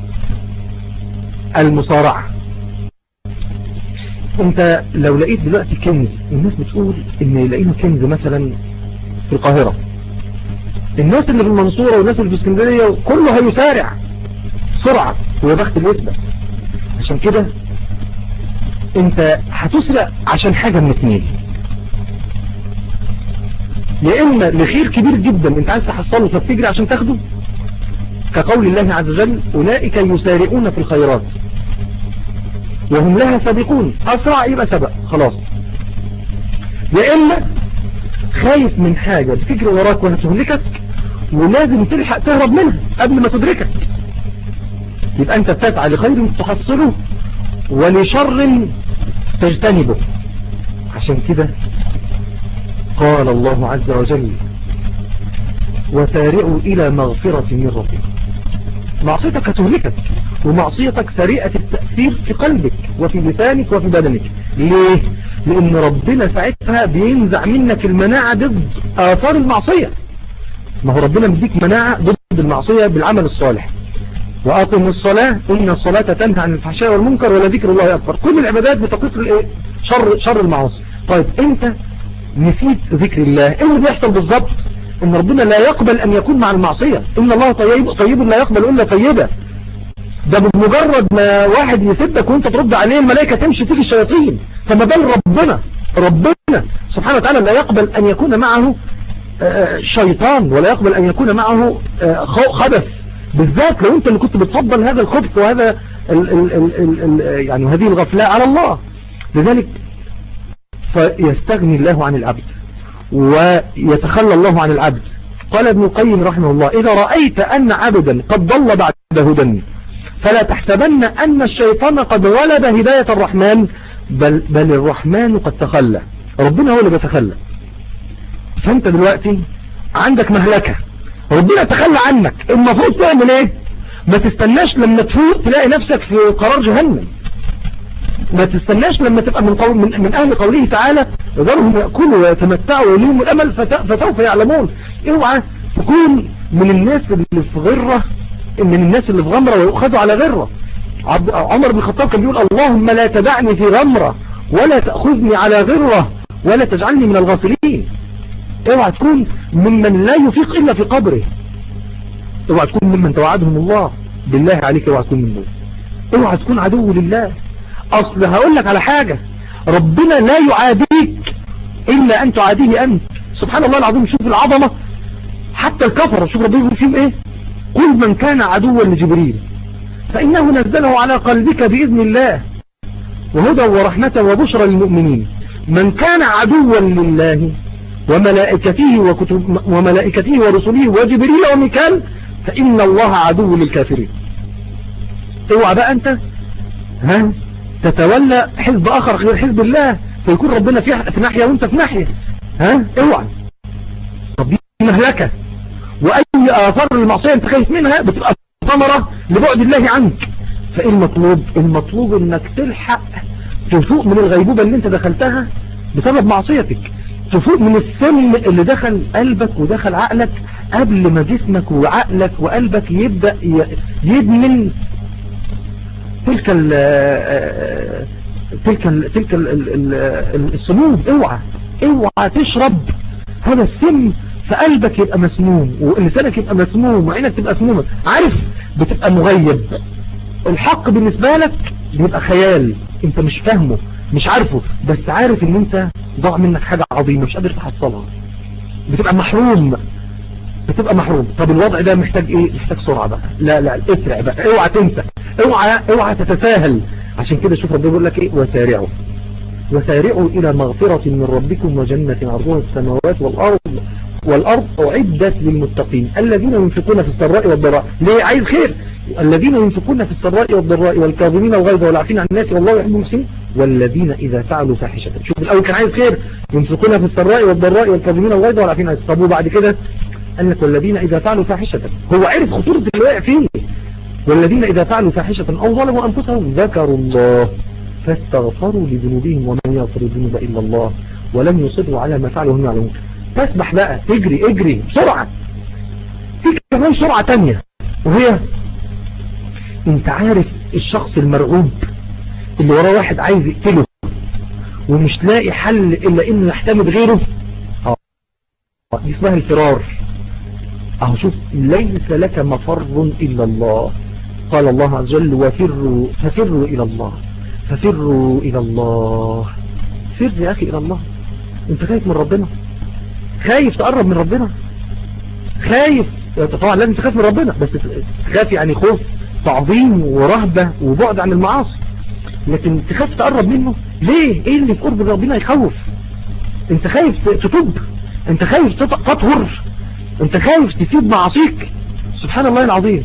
المصارعة انت لو لقيت دلوقتي كنز الناس بتقول ان يلاقينه كنز مثلا في القاهرة الناس اللي في المنصورة والناس اللي في اسكندرية كله هيسارع سرعة هو بخت اليسبة عشان كده انت هتسرع عشان حاجة من اثنين يا اما لخير كبير جدا انت عايز تحصله فبتجري عشان تاخده كقول الله عز وجل أولئك يسارعون في الخيرات وهم لها سابقون أسرع يبقى سبق خلاص يا إما خايف من حاجة بتجري وراك وهتهلكك ولازم تلحق تهرب منها قبل ما تدركك يبقى أنت بتسعى لخير تحصله ولشر تجتنبه عشان كده قال الله عز وجل وسارعوا إلى مغفرة من ربكم معصيتك هتهلكك ومعصيتك سريعة التأثير في قلبك وفي لسانك وفي بدنك ليه؟ لأن ربنا ساعتها بينزع منك المناعة ضد آثار المعصية ما هو ربنا مديك مناعة ضد المعصية بالعمل الصالح وأقم الصلاة إن الصلاة تنهى عن الفحشاء والمنكر ولذكر الله أكبر كل العبادات بتقيت شر, شر المعاصي طيب أنت نسيت ذكر الله ايه اللي بيحصل بالظبط ان ربنا لا يقبل ان يكون مع المعصية ان الله طيب, طيب لا يقبل الا طيبة ده بمجرد ما واحد يسبك وانت ترد عليه الملائكة تمشي تيجي الشياطين فما بال ربنا ربنا سبحانه وتعالى لا يقبل ان يكون معه شيطان ولا يقبل ان يكون معه خبث بالذات لو انت اللي كنت بتفضل هذا الخبث وهذا ال ال ال ال يعني هذه الغفلاء على الله لذلك فيستغني الله عن العبد ويتخلى الله عن العبد قال ابن القيم رحمه الله إذا رأيت أن عبدا قد ضل بعد هدى فلا تحسبن أن الشيطان قد غلب هداية الرحمن بل, بل الرحمن قد تخلى ربنا هو اللي بيتخلى فانت دلوقتي عندك مهلكة ربنا تخلى عنك المفروض تعمل ايه ما تستناش لما تفوق تلاقي نفسك في قرار جهنم ما تستناش لما تبقى من, قول من, من أهل قوله تعالى ذرهم يأكلوا ويتمتعوا وليهم الأمل فسوف يعلمون اوعى تكون من الناس اللي في غرة من الناس اللي في غمرة ويؤخذوا على غرة عمر بن الخطاب كان بيقول اللهم لا تدعني في غمرة ولا تأخذني على غرة ولا تجعلني من الغافلين اوعى تكون ممن لا يفيق إلا في قبره اوعى تكون ممن توعدهم الله بالله عليك اوعى تكون منهم اوعى تكون عدو لله اصل هقول لك على حاجة ربنا لا يعاديك الا ان تعاديه انت سبحان الله العظيم شوف العظمة حتى الكفر شوف ربنا يقول فيهم ايه قل من كان عدوا لجبريل فانه نزله على قلبك باذن الله وهدى ورحمة وبشرى للمؤمنين من كان عدوا لله وملائكته وكتب وملائكته ورسله وجبريل وميكال فإن الله عدو للكافرين اوعى بقى انت ها تتولى حزب اخر غير حزب الله فيكون ربنا في ناحية وانت في ناحية ها اوعى طب دي مهلكة واي اثار المعصية انت خايف منها بتبقى ثمرة لبعد الله عنك فايه المطلوب المطلوب انك تلحق تفوق من الغيبوبة اللي انت دخلتها بسبب معصيتك تفوق من السم اللي دخل قلبك ودخل عقلك قبل ما جسمك وعقلك وقلبك يبدأ يدمن تلك ال تلك ال تلك ال السموم اوعى اوعى تشرب هذا السم فقلبك يبقى مسموم ولسانك يبقى مسموم وعينك تبقى مسمومة عارف بتبقى مغيب الحق بالنسبة لك بيبقى خيال انت مش فاهمه مش عارفه بس عارف ان انت ضاع منك حاجة عظيمة مش قادر تحصلها بتبقى محروم بتبقى محروم طب الوضع ده محتاج ايه محتاج سرعة بقى لا لا اسرع بقى اوعى تنسى اوعى اوعى تتساهل عشان كده شوف ربنا بيقول لك ايه وسارعوا وسارعوا الى مغفرة من ربكم وجنة عرضها السماوات والارض والارض اعدت للمتقين الذين ينفقون في السراء والضراء ليه عايز خير الذين ينفقون في السراء والضراء والكاظمين الغيظ والعافين عن الناس والله يحب المحسنين والذين اذا فعلوا فاحشة شوف الاول كان عايز خير ينفقون في السراء والضراء والكاظمين الغيظ والعافين عن الناس طب وبعد كده قال لك والذين اذا فعلوا فاحشة هو عرف خطورة اللي واقع فيه والذين اذا فعلوا فاحشة او ظلموا انفسهم ذكروا الله فاستغفروا لذنوبهم ومن يغفر الذنوب الا الله ولم يصروا على ما فعلوا هم يعلمون تسبح بقى تجري اجري بسرعة في كمان سرعة تانية وهي انت عارف الشخص المرعوب اللي وراه واحد عايز يقتله ومش لاقي حل الا انه يحتمد غيره اه دي اسمها الفرار اهو شوف ليس لك مفر الا الله قال الله عز وجل وفروا ففروا الى الله ففروا الى الله فر يا اخي الى الله انت خايف من ربنا خايف تقرب من ربنا خايف طبعا لازم تخاف من ربنا بس تخاف يعني خوف تعظيم ورهبة وبعد عن المعاصي لكن تخاف تقرب منه ليه ايه اللي في قرب ربنا يخوف انت خايف تتوب انت خايف تطهر انت خايف تسيب معاصيك سبحان الله العظيم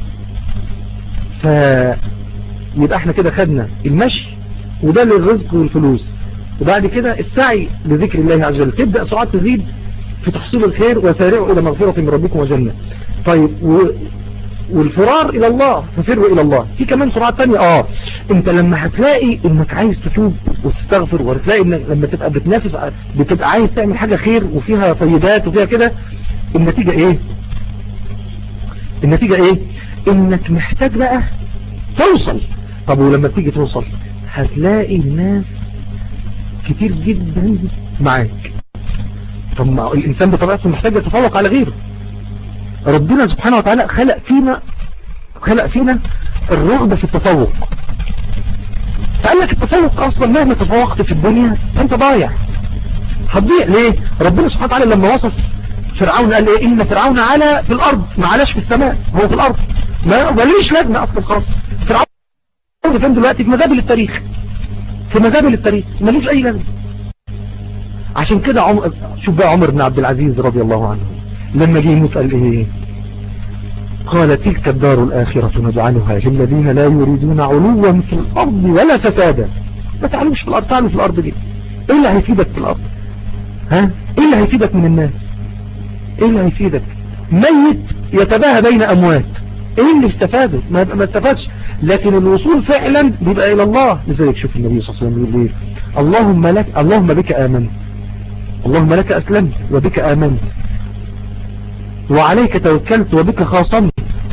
ف يبقى احنا كده خدنا المشي وده للرزق والفلوس وبعد كده السعي لذكر الله عز وجل تبدأ سرعات تزيد في تحصيل الخير وسارعوا إلى مغفرة من ربكم وجنة طيب و... والفرار إلى الله ففروا إلى الله في كمان سرعات تانية آه انت لما هتلاقي انك عايز تتوب وتستغفر وهتلاقي انك لما تبقى بتنافس بتبقى عايز تعمل حاجة خير وفيها طيبات وفيها كده النتيجة ايه النتيجة ايه انك محتاج بقى توصل طب ولما تيجي توصل هتلاقي الناس كتير جدا معاك طب ما الإنسان بطبيعته محتاج يتفوق على غيره ربنا سبحانه وتعالى خلق فينا خلق فينا الرغبة في التفوق فقال لك التفوق أصلا مهما تفوقت في الدنيا أنت ضايع هتضيع ليه ربنا سبحانه وتعالى لما وصف فرعون قال ايه ان فرعون على في الارض ما علاش في السماء هو في الارض ما مليش لازمه اصلا خالص فرعون فين دلوقتي في مذابل التاريخ في مذابل التاريخ ملوش اي لازمه عشان كده عمر شوف بقى عمر بن عبد العزيز رضي الله عنه لما جه يموت قال ايه قال تلك الدار الآخرة نجعلها للذين لا يريدون علوا في الأرض ولا فسادا ما تعلمش في الأرض تعلم في الأرض دي ايه اللي هيفيدك في الأرض ها ايه اللي هيفيدك من الناس ايه اللي هيفيدك ميت يتباهى بين أموات ايه اللي استفاده ما, ما استفادش لكن الوصول فعلا بيبقى الى الله لذلك شوف النبي صلى الله عليه وسلم يقول ايه اللهم لك اللهم بك امنت اللهم لك اسلمت وبك امنت وعليك توكلت وبك خاصمت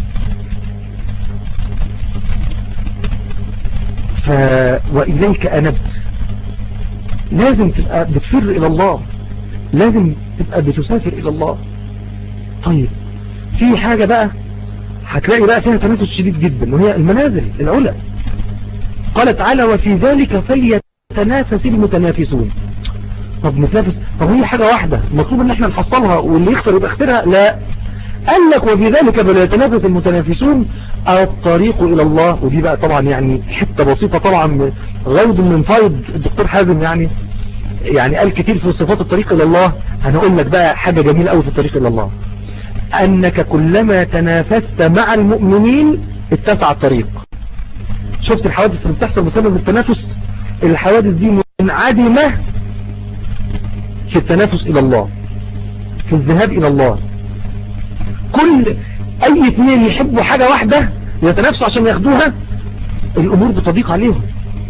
ف... وإليك أنبت لازم تبقى بتفر إلى الله لازم تبقى بتسافر إلى الله طيب في حاجة بقى هتلاقي بقى فيها تنافس شديد جدا وهي المنازل العلى قال تعالى وفي ذلك فليتنافس المتنافسون طب نتنافس طب هي حاجة واحدة المطلوب ان احنا نحصلها واللي يختار يبقى اخترها لا قال لك وفي ذلك فليتنافس المتنافسون الطريق الى الله ودي بقى طبعا يعني حتة بسيطة طبعا غيض من فايض الدكتور حازم يعني يعني قال كتير في صفات الطريق الى الله انا اقول لك بقى حاجة جميلة قوي في الطريق الى الله انك كلما تنافست مع المؤمنين اتسع الطريق شفت الحوادث اللي بتحصل بسبب التنافس الحوادث دي منعدمة في التنافس الى الله في الذهاب الى الله كل اي اثنين يحبوا حاجة واحدة يتنافسوا عشان ياخدوها الامور بتضيق عليهم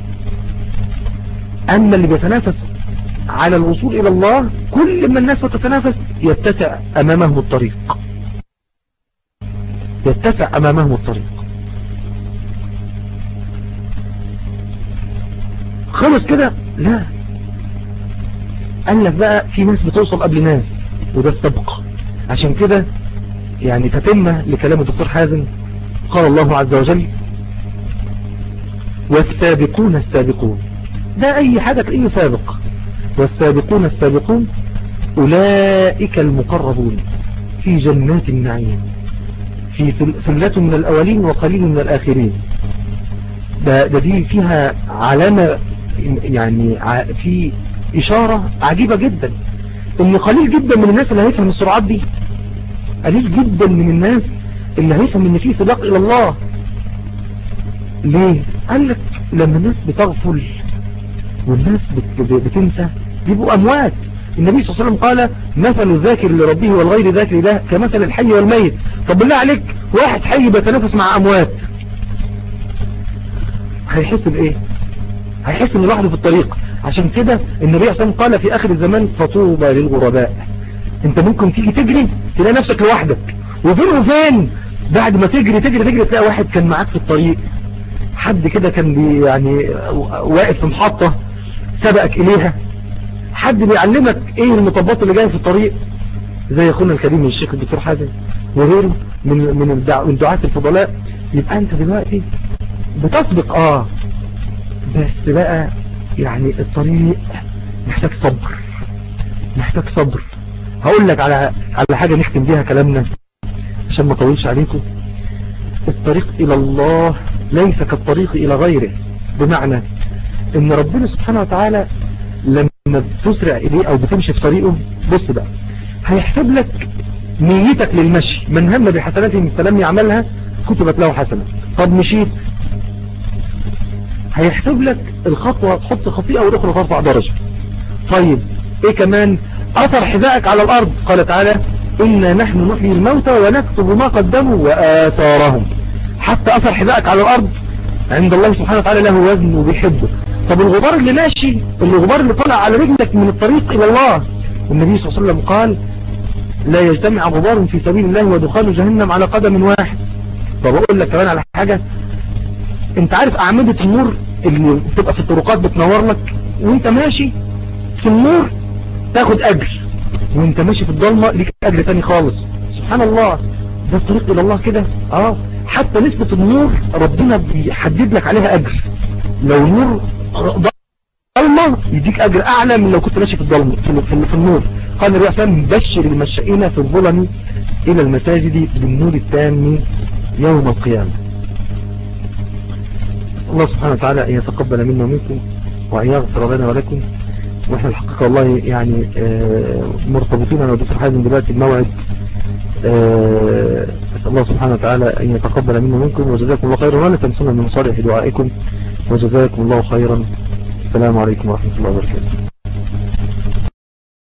اما اللي بيتنافس على الوصول الى الله كل ما الناس تتنافس يتسع امامهم الطريق يتسع امامهم الطريق خلص كده لا قال لك بقى في ناس بتوصل قبل ناس وده السبق عشان كده يعني تتمة لكلام الدكتور حازم قال الله عز وجل والسابقون السابقون ده اي حاجة تلاقيه سابق والسابقون السابقون اولئك المقربون في جنات النعيم في ثلة من الاولين وقليل من الاخرين ده, ده دي فيها علامة يعني في اشارة عجيبة جدا ان قليل جدا من الناس اللي هيفهم السرعات دي قليل جدا من الناس اللي هيفهم ان في سباق الى الله ليه قال لك لما الناس بتغفل والناس بتنسى بيبقوا اموات النبي صلى الله عليه وسلم قال مثل الذاكر لربه والغير ذاكر له كمثل الحي والميت طب بالله عليك واحد حي بيتنافس مع اموات هيحس بايه هيحس ان لوحده في الطريق عشان كده النبي صلى الله عليه وسلم قال في اخر الزمان فطوبى للغرباء انت ممكن تيجي تجري تلاقي نفسك لوحدك وفين وفين بعد ما تجري تجري تجري تلاقي واحد كان معاك في الطريق حد كده كان بي يعني واقف في محطة سبقك اليها حد بيعلمك ايه المطبات اللي جايه في الطريق زي اخونا الكريم الشيخ الدكتور حازم وغيره من من الدعاة الفضلاء يبقى انت دلوقتي بتسبق اه بس بقى يعني الطريق محتاج صبر محتاج صبر هقول لك على على حاجة نختم بيها كلامنا عشان ما اطولش عليكم الطريق الى الله ليس كالطريق الى غيره بمعنى ان ربنا سبحانه وتعالى لما بتسرع اليه او بتمشي في طريقه بص بقى هيحسب لك نيتك للمشي من هم بحسنات فلم يعملها كتبت له حسنة طب مشيت هيحسب لك الخطوة تحط خطيئة والاخرى ترفع درجة طيب ايه كمان اثر حذائك على الارض قال تعالى انا نحن نحيي الموتى ونكتب ما قدموا واثارهم حتى اثر حذائك على الارض عند الله سبحانه وتعالى له وزن وبيحبه طب الغبار اللي ماشي الغبار اللي طلع على رجلك من الطريق الى الله النبي صلى الله عليه وسلم قال لا يجتمع غبار في سبيل الله ودخان جهنم على قدم واحد طب اقول لك كمان على حاجة انت عارف اعمدة النور اللي بتبقى في الطرقات بتنور لك وانت ماشي في النور تاخد اجر وانت ماشي في الضلمة ليك اجر تاني خالص سبحان الله ده الطريق الى الله كده اه حتى نسبة النور ربنا بيحدد لك عليها اجر لو نور ضلمة يديك اجر اعلى من لو كنت ماشي في الضلمة في, في, في النور قال النبي صلى الله عليه وسلم بشر المشائين في الظلم الى المساجد بالنور التام يوم القيامة الله سبحانه وتعالى أن يتقبل منا ومنكم وأن يغفر لنا ولكم واحنا الحقيقة والله يعني آه، مرتبطين انا ودكتور حازم دلوقتي بموعد آه، أسأل الله سبحانه وتعالى أن يتقبل منا منكم وجزاكم الله خيرا ولا تنسونا من صالح دعائكم وجزاكم الله خيرا السلام عليكم ورحمة الله وبركاته